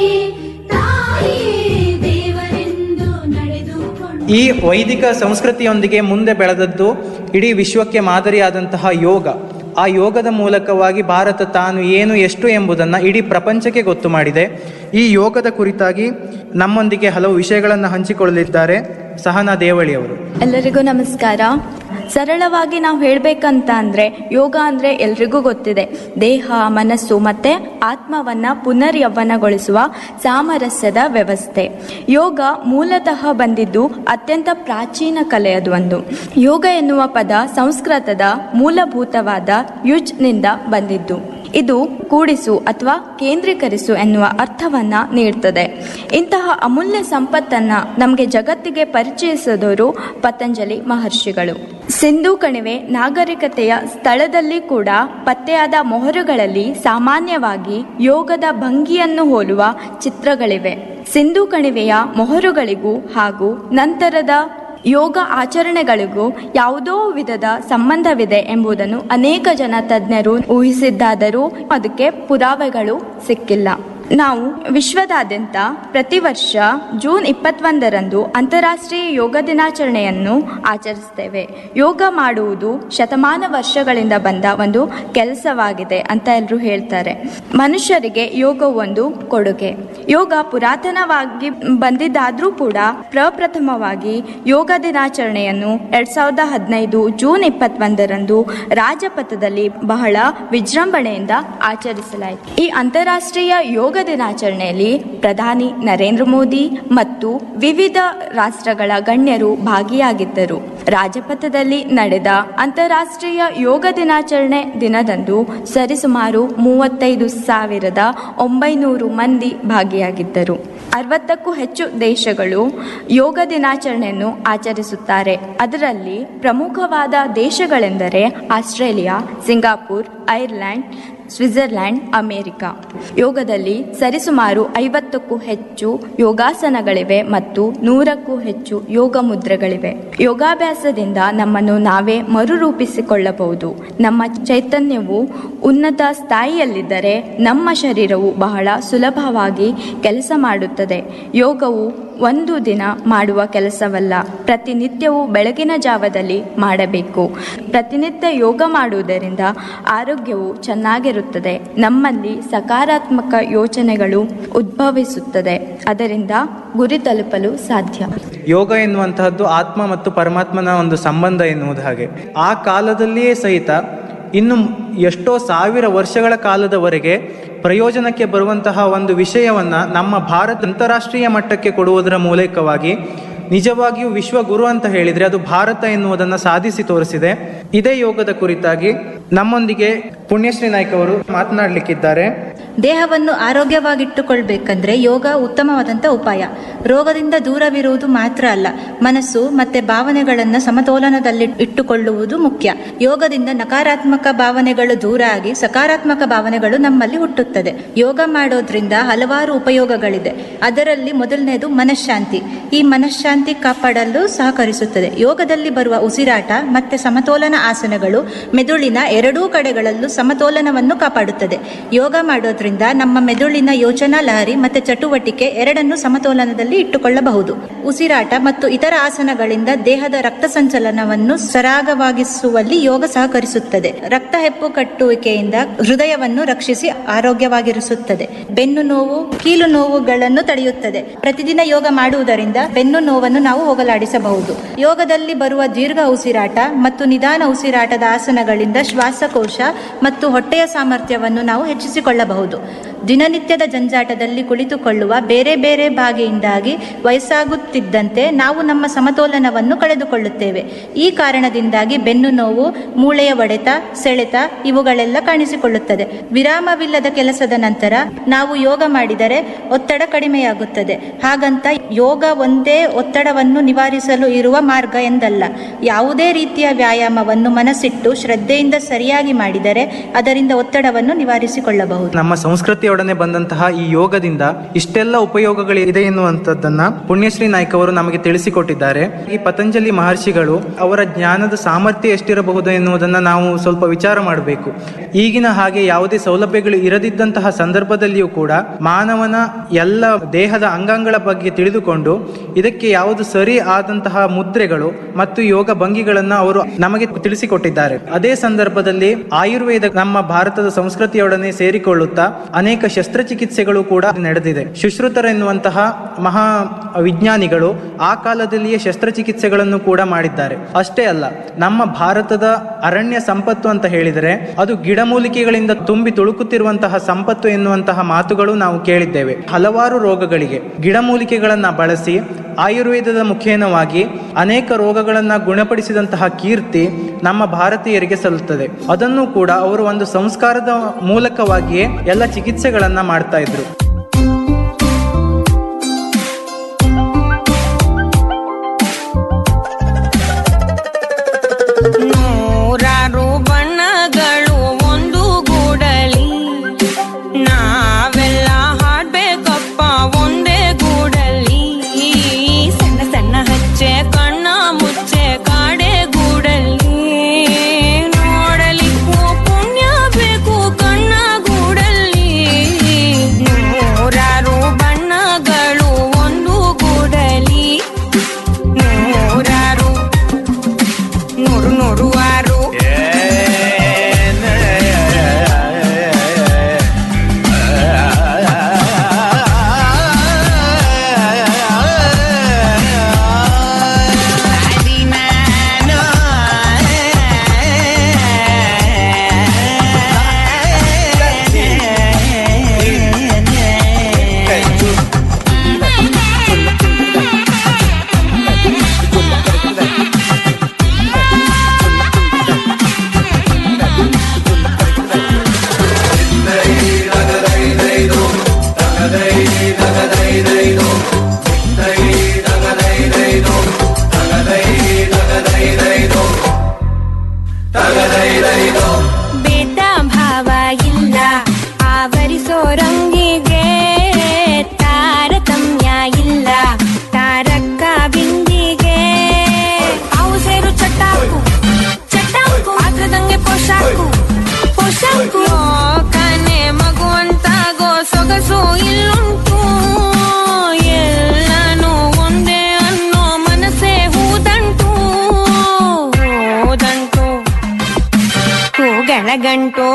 ತಾಯಿಯೇ ದೇವರೆಂದು ನಡೆದುಕೊಂಡು ಈ ವೈದಿಕ ಸಂಸ್ಕೃತಿಯೊಂದಿಗೆ ಮುಂದೆ ಬೆಳೆದದ್ದು ಇಡೀ ವಿಶ್ವಕ್ಕೆ ಮಾದರಿಯಾದಂತಹ ಯೋಗ ಆ ಯೋಗದ ಮೂಲಕವಾಗಿ ಭಾರತ ತಾನು ಏನು ಎಷ್ಟು ಎಂಬುದನ್ನು ಇಡೀ ಪ್ರಪಂಚಕ್ಕೆ ಗೊತ್ತು ಮಾಡಿದೆ ಈ ಯೋಗದ ಕುರಿತಾಗಿ ನಮ್ಮೊಂದಿಗೆ ಹಲವು ವಿಷಯಗಳನ್ನು ಹಂಚಿಕೊಳ್ಳಲಿದ್ದಾರೆ ಸಹನಾ ದೇವಳಿಯವರು ಎಲ್ಲರಿಗೂ ನಮಸ್ಕಾರ ಸರಳವಾಗಿ ನಾವು ಹೇಳಬೇಕಂತ ಅಂದರೆ ಯೋಗ ಅಂದರೆ ಎಲ್ರಿಗೂ ಗೊತ್ತಿದೆ ದೇಹ ಮನಸ್ಸು ಮತ್ತು ಆತ್ಮವನ್ನು ಪುನರ್ ಯೌವನಗೊಳಿಸುವ ಸಾಮರಸ್ಯದ ವ್ಯವಸ್ಥೆ ಯೋಗ ಮೂಲತಃ ಬಂದಿದ್ದು ಅತ್ಯಂತ ಪ್ರಾಚೀನ ಕಲೆಯದು ಒಂದು ಯೋಗ ಎನ್ನುವ ಪದ ಸಂಸ್ಕೃತದ ಮೂಲಭೂತವಾದ ಯುಜ್ನಿಂದ ಬಂದಿದ್ದು ಇದು ಕೂಡಿಸು ಅಥವಾ ಕೇಂದ್ರೀಕರಿಸು ಎನ್ನುವ ಅರ್ಥವನ್ನ ನೀಡ್ತದೆ ಇಂತಹ ಅಮೂಲ್ಯ ಸಂಪತ್ತನ್ನ ನಮಗೆ ಜಗತ್ತಿಗೆ ಪರಿಚಯಿಸಿದವರು ಪತಂಜಲಿ ಮಹರ್ಷಿಗಳು ಸಿಂಧೂ ಕಣಿವೆ ನಾಗರಿಕತೆಯ ಸ್ಥಳದಲ್ಲಿ ಕೂಡ ಪತ್ತೆಯಾದ ಮೊಹರುಗಳಲ್ಲಿ ಸಾಮಾನ್ಯವಾಗಿ ಯೋಗದ ಭಂಗಿಯನ್ನು ಹೋಲುವ ಚಿತ್ರಗಳಿವೆ ಸಿಂಧೂ ಕಣಿವೆಯ ಮೊಹರುಗಳಿಗೂ ಹಾಗೂ ನಂತರದ ಯೋಗ ಆಚರಣೆಗಳಿಗೂ ಯಾವುದೋ ವಿಧದ ಸಂಬಂಧವಿದೆ ಎಂಬುದನ್ನು ಅನೇಕ ಜನ ತಜ್ಞರು ಊಹಿಸಿದ್ದಾದರೂ ಅದಕ್ಕೆ ಪುರಾವೆಗಳು ಸಿಕ್ಕಿಲ್ಲ ನಾವು ವಿಶ್ವದಾದ್ಯಂತ ಪ್ರತಿ ವರ್ಷ ಜೂನ್ ಇಪ್ಪತ್ತೊಂದರಂದು ಅಂತಾರಾಷ್ಟ್ರೀಯ ಯೋಗ ದಿನಾಚರಣೆಯನ್ನು ಆಚರಿಸ್ತೇವೆ ಯೋಗ ಮಾಡುವುದು ಶತಮಾನ ವರ್ಷಗಳಿಂದ ಬಂದ ಒಂದು ಕೆಲಸವಾಗಿದೆ ಅಂತ ಎಲ್ಲರೂ ಹೇಳ್ತಾರೆ ಮನುಷ್ಯರಿಗೆ ಯೋಗ ಒಂದು ಕೊಡುಗೆ ಯೋಗ ಪುರಾತನವಾಗಿ ಬಂದಿದ್ದಾದ್ರೂ ಕೂಡ ಪ್ರಪ್ರಥಮವಾಗಿ ಯೋಗ ದಿನಾಚರಣೆಯನ್ನು ಎರಡ್ ಸಾವಿರದ ಹದಿನೈದು ಜೂನ್ ಇಪ್ಪತ್ತೊಂದರಂದು ರಾಜಪಥದಲ್ಲಿ ಬಹಳ ವಿಜೃಂಭಣೆಯಿಂದ ಆಚರಿಸಲಾಯಿತು ಈ ಅಂತಾರಾಷ್ಟ್ರೀಯ ಯೋಗ ದಿನಾಚರಣೆಯಲ್ಲಿ ಪ್ರಧಾನಿ ನರೇಂದ್ರ ಮೋದಿ ಮತ್ತು ವಿವಿಧ ರಾಷ್ಟ್ರಗಳ ಗಣ್ಯರು ಭಾಗಿಯಾಗಿದ್ದರು ರಾಜಪಥದಲ್ಲಿ ನಡೆದ ಅಂತಾರಾಷ್ಟ್ರೀಯ ಯೋಗ ದಿನಾಚರಣೆ ದಿನದಂದು ಸರಿಸುಮಾರು ಮೂವತ್ತೈದು ಸಾವಿರದ ಒಂಬೈನೂರು ಮಂದಿ ಭಾಗಿಯಾಗಿದ್ದರು ಅರವತ್ತಕ್ಕೂ ಹೆಚ್ಚು ದೇಶಗಳು ಯೋಗ ದಿನಾಚರಣೆಯನ್ನು ಆಚರಿಸುತ್ತಾರೆ ಅದರಲ್ಲಿ ಪ್ರಮುಖವಾದ ದೇಶಗಳೆಂದರೆ Australia Singapore Ireland Switzerland America ಯೋಗದಲ್ಲಿ ಸರಿಸುಮಾರು ಐವತ್ತಕ್ಕೂ ಹೆಚ್ಚು ಯೋಗಾಸನಗಳಿವೆ ಮತ್ತು ನೂರಕ್ಕೂ ಹೆಚ್ಚು ಯೋಗ ಮುದ್ರೆಗಳಿವೆ ಯೋಗಾಭ್ಯಾಸದಿಂದ ನಮ್ಮನ್ನು ನಾವೇ ಮರುರೂಪಿಸಿಕೊಳ್ಳಬಹುದು ನಮ್ಮ ಚೈತನ್ಯವು ಉನ್ನತ ಸ್ಥಾಯಿಯಲ್ಲಿದ್ದರೆ ನಮ್ಮ ಶರೀರವು ಬಹಳ ಸುಲಭವಾಗಿ ಕೆಲಸ ಮಾಡುತ್ತದೆ ಯೋಗವು ಒಂದು ದಿನ ಮಾಡುವ ಕೆಲಸವಲ್ಲ ಪ್ರತಿನಿತ್ಯವೂ ಬೆಳಗಿನ ಜಾವದಲ್ಲಿ ಮಾಡಬೇಕು ಪ್ರತಿನಿತ್ಯ ಯೋಗ ಮಾಡುವುದರಿಂದ ಆರೋಗ್ಯವು ಚೆನ್ನಾಗಿರುತ್ತದೆ ನಮ್ಮಲ್ಲಿ ಸಕಾರಾತ್ಮಕ ಯೋಚನೆಗಳು ಉದ್ಭವಿಸುತ್ತದೆ ಅದರಿಂದ ಗುರಿ ತಲುಪಲು ಸಾಧ್ಯ ಯೋಗ ಎನ್ನುವಂತಹದ್ದು ಆತ್ಮ ಮತ್ತು ಪರಮಾತ್ಮನ ಒಂದು ಸಂಬಂಧ ಎನ್ನುವುದು ಹಾಗೆ ಆ ಕಾಲದಲ್ಲಿಯೇ ಸಹಿತ ಇನ್ನು ಎಷ್ಟೋ ಸಾವಿರ ವರ್ಷಗಳ ಕಾಲದವರೆಗೆ ಪ್ರಯೋಜನಕ್ಕೆ ಬರುವಂತಹ ಒಂದು ವಿಷಯವನ್ನ ನಮ್ಮ ಭಾರತ ಅಂತಾರಾಷ್ಟ್ರೀಯ ಮಟ್ಟಕ್ಕೆ ಕೊಡುವುದರ ಮೂಲಕವಾಗಿ ನಿಜವಾಗಿಯೂ ವಿಶ್ವಗುರು ಅಂತ ಹೇಳಿದ್ರೆ ಅದು ಭಾರತ ಎನ್ನುವುದನ್ನು ಸಾಧಿಸಿ ತೋರಿಸಿದೆ ಇದೇ ಯೋಗದ ಕುರಿತಾಗಿ ನಮ್ಮೊಂದಿಗೆ ಪುಣ್ಯಶ್ರೀ ನಾಯ್ಕ ಅವರು ಮಾತನಾಡಲಿಕ್ಕಿದ್ದಾರೆ ದೇಹವನ್ನು ಆರೋಗ್ಯವಾಗಿಟ್ಟುಕೊಳ್ಬೇಕಂದ್ರೆ ಯೋಗ ಉತ್ತಮವಾದಂಥ ಉಪಾಯ ರೋಗದಿಂದ ದೂರವಿರುವುದು ಮಾತ್ರ ಅಲ್ಲ ಮನಸ್ಸು ಮತ್ತೆ ಭಾವನೆಗಳನ್ನು ಸಮತೋಲನದಲ್ಲಿ ಇಟ್ಟುಕೊಳ್ಳುವುದು ಮುಖ್ಯ ಯೋಗದಿಂದ ನಕಾರಾತ್ಮಕ ಭಾವನೆಗಳು ದೂರ ಆಗಿ ಸಕಾರಾತ್ಮಕ ಭಾವನೆಗಳು ನಮ್ಮಲ್ಲಿ ಹುಟ್ಟುತ್ತದೆ ಯೋಗ ಮಾಡೋದ್ರಿಂದ ಹಲವಾರು ಉಪಯೋಗಗಳಿದೆ ಅದರಲ್ಲಿ ಮೊದಲನೇದು ಮನಃಶಾಂತಿ ಈ ಮನಃಶಾಂತಿ ಕಾಪಾಡಲು ಸಹಕರಿಸುತ್ತದೆ ಯೋಗದಲ್ಲಿ ಬರುವ ಉಸಿರಾಟ ಮತ್ತೆ ಸಮತೋಲನ ಆಸನಗಳು ಮೆದುಳಿನ ಎರಡೂ ಕಡೆಗಳಲ್ಲೂ ಸಮತೋಲನವನ್ನು ಕಾಪಾಡುತ್ತದೆ ಯೋಗ ಮಾಡೋದ್ರಿಂದ ನಮ್ಮ ಮೆದುಳಿನ ಯೋಚನಾ ಲಹರಿ ಮತ್ತೆ ಚಟುವಟಿಕೆ ಎರಡನ್ನು ಸಮತೋಲನದಲ್ಲಿ ಇಟ್ಟುಕೊಳ್ಳಬಹುದು ಉಸಿರಾಟ ಮತ್ತು ಇತರ ಆಸನಗಳಿಂದ ದೇಹದ ರಕ್ತ ಸಂಚಲನವನ್ನು ಸರಾಗವಾಗಿಸುವಲ್ಲಿ ಯೋಗ ಸಹಕರಿಸುತ್ತದೆ ರಕ್ತ ಹೆಪ್ಪು ಕಟ್ಟುವಿಕೆಯಿಂದ ಹೃದಯವನ್ನು ರಕ್ಷಿಸಿ ಆರೋಗ್ಯವಾಗಿರಿಸುತ್ತದೆ ಬೆನ್ನು ನೋವು ಕೀಲು ನೋವುಗಳನ್ನು ತಡೆಯುತ್ತದೆ ಪ್ರತಿದಿನ ಯೋಗ ಮಾಡುವುದರಿಂದ ಬೆನ್ನು ನೋವನ್ನು ನಾವು ಹೋಗಲಾಡಿಸಬಹುದು ಯೋಗದಲ್ಲಿ ಬರುವ ದೀರ್ಘ ಉಸಿರಾಟ ಮತ್ತು ನಿಧಾನ ಉಸಿರಾಟದ ಆಸನಗಳಿಂದ ಶ್ವಾಸಕೋಶ ಮತ್ತು ಹೊಟ್ಟೆಯ ಸಾಮರ್ಥ್ಯವನ್ನು ನಾವು ಹೆಚ್ಚಿಸಿಕೊಳ್ಳಬಹುದು ದಿನನಿತ್ಯದ ಜಂಜಾಟದಲ್ಲಿ ಕುಳಿತುಕೊಳ್ಳುವ ಬೇರೆ ಬೇರೆ ಬಾಗಿಯಿಂದಾಗಿ ವಯಸ್ಸಾಗುತ್ತಿದ್ದಂತೆ ನಾವು ನಮ್ಮ ಸಮತೋಲನವನ್ನು ಕಳೆದುಕೊಳ್ಳುತ್ತೇವೆ ಈ ಕಾರಣದಿಂದಾಗಿ ಬೆನ್ನು ನೋವು ಮೂಳೆಯ ಒಡೆತ ಸೆಳೆತ ಇವುಗಳೆಲ್ಲ ಕಾಣಿಸಿಕೊಳ್ಳುತ್ತದೆ ವಿರಾಮವಿಲ್ಲದ ಕೆಲಸದ ನಂತರ ನಾವು ಯೋಗ ಮಾಡಿದರೆ ಒತ್ತಡ ಕಡಿಮೆಯಾಗುತ್ತದೆ ಹಾಗಂತ ಯೋಗ ಒಂದೇ ಒತ್ತಡವನ್ನು ನಿವಾರಿಸಲು ಇರುವ ಮಾರ್ಗ ಎಂದಲ್ಲ ಯಾವುದೇ ರೀತಿಯ ವ್ಯಾಯಾಮವನ್ನು ಮನಸ್ಸಿಟ್ಟು ಶ್ರದ್ಧೆಯಿಂದ ಸರಿಯಾಗಿ ಮಾಡಿದರೆ ಅದರಿಂದ ಒತ್ತಡವನ್ನು ನಿವಾರಿಸಿಕೊಳ್ಳಬಹುದು ನಮ್ಮ ಸಂಸ್ಕೃತಿಯೊಡನೆ ಬಂದಂತಹ ಈ ಯೋಗದಿಂದ ಇಷ್ಟೆಲ್ಲ ಉಪಯೋಗಗಳು ಇದೆ ಎನ್ನುವಂಥದ್ದನ್ನ ಪುಣ್ಯಶ್ರೀ ನಾಯ್ಕ ಅವರು ನಮಗೆ ತಿಳಿಸಿಕೊಟ್ಟಿದ್ದಾರೆ ಈ ಪತಂಜಲಿ ಮಹರ್ಷಿಗಳು ಅವರ ಜ್ಞಾನದ ಸಾಮರ್ಥ್ಯ ಎಷ್ಟಿರಬಹುದು ಎನ್ನುವುದನ್ನ ನಾವು ಸ್ವಲ್ಪ ವಿಚಾರ ಮಾಡಬೇಕು ಈಗಿನ ಹಾಗೆ ಯಾವುದೇ ಸೌಲಭ್ಯಗಳು ಇರದಿದ್ದಂತಹ ಸಂದರ್ಭದಲ್ಲಿಯೂ ಕೂಡ ಮಾನವನ ಎಲ್ಲ ದೇಹದ ಅಂಗಾಂಗಗಳ ಬಗ್ಗೆ ತಿಳಿದುಕೊಂಡು ಇದಕ್ಕೆ ಯಾವುದು ಸರಿ ಆದಂತಹ ಮುದ್ರೆಗಳು ಮತ್ತು ಯೋಗ ಭಂಗಿಗಳನ್ನ ಅವರು ನಮಗೆ ತಿಳಿಸಿಕೊಟ್ಟಿದ್ದಾರೆ ಅದೇ ಸಂದರ್ಭದಲ್ಲಿ ಆಯುರ್ವೇದ ನಮ್ಮ ಭಾರತದ ಸಂಸ್ಕೃತಿಯೊಡನೆ ಸೇರಿಕೊಳ್ಳುತ್ತಾ ಅನೇಕ ಶಸ್ತ್ರಚಿಕಿತ್ಸೆಗಳು ಕೂಡ ನಡೆದಿದೆ ಶುಶ್ರುತರೆನ್ನುವಂತಹ ಮಹಾ ವಿಜ್ಞಾನಿಗಳು ಆ ಕಾಲದಲ್ಲಿಯೇ ಶಸ್ತ್ರಚಿಕಿತ್ಸೆಗಳನ್ನು ಕೂಡ ಮಾಡಿದ್ದಾರೆ ಅಷ್ಟೇ ಅಲ್ಲ ನಮ್ಮ ಭಾರತದ ಅರಣ್ಯ ಸಂಪತ್ತು ಅಂತ ಹೇಳಿದರೆ ಅದು ಗಿಡಮೂಲಿಕೆಗಳಿಂದ ತುಂಬಿ ತುಳುಕುತ್ತಿರುವಂತಹ ಸಂಪತ್ತು ಎನ್ನುವಂತಹ ಮಾತುಗಳು ನಾವು ಕೇಳಿದ್ದೇವೆ ಹಲವಾರು ರೋಗಗಳಿಗೆ ಗಿಡಮೂಲಿಕೆಗಳನ್ನ ಬಳಸಿ ಆಯುರ್ವೇದದ ಮುಖೇನವಾಗಿ ಅನೇಕ ರೋಗಗಳನ್ನ ಗುಣಪಡಿಸಿದಂತಹ ಕೀರ್ತಿ ನಮ್ಮ ಭಾರತೀಯರಿಗೆ ಸಲ್ಲುತ್ತದೆ ಅದನ್ನು ಕೂಡ ಅವರು ಒಂದು ಸಂಸ್ಕಾರದ ಮೂಲಕವಾಗಿಯೇ ಎಲ್ಲ ಚಿಕಿತ್ಸೆಗಳನ್ನ ಮಾಡ್ತಾ ಇದ್ರು ನೂರಾರು ಬಣ್ಣಗಳು ಒಂದು ಗೂಡಲಿ ನಾವೆಲ್ಲ ಹಾಡ್ಬೇಕಪ್ಪ ಒಂದೇ ಗೂಡಲಿ ಸಣ್ಣ ಸಣ್ಣ ಹಚ್ಚೆ ಕಣ್ಣ ಮುಚ್ಚೆ ಕಾಡೆ ಗೂಡಲಿ ನೋಡಲಿಕ್ಕೂ ಪುಣ್ಯ ಬೇಕು ಕಣ್ಣ ಗೂಡಲ್ಲಿ ನೂರಾರು ಬಣ್ಣಗಳು ಒಂದು ಗೂಡಲಿ ನೂರಾರು ನೂರು ನೂರು ಆರು ಭೇದ ಭಾವ ಇಲ್ಲ ಆವರಿಸೋ ರಂಗಿಗೆ ತಾರತಮ್ಯ ಇಲ್ಲ ತಾರಕ ಬಿಂದಿಗೆ ಅವು ಸೇರು ಚಟಾಕು ಚಟಾಕು ಅದ್ರದಂಗೆ ಪೋಷಾಕು ಪೋಷಾಕು ಕನೆ ಮಗುವಂತಾಗೋ ಸೊಗಸು ಇಲ್ಲುಂಟು ಎಲ್ಲಾನು ಒಂದೇ ಅನ್ನೋ ಮನಸ್ಸೇ ಹೂದಂಟು ಹೂದಂಟು ಹೂಗಳಗಂಟು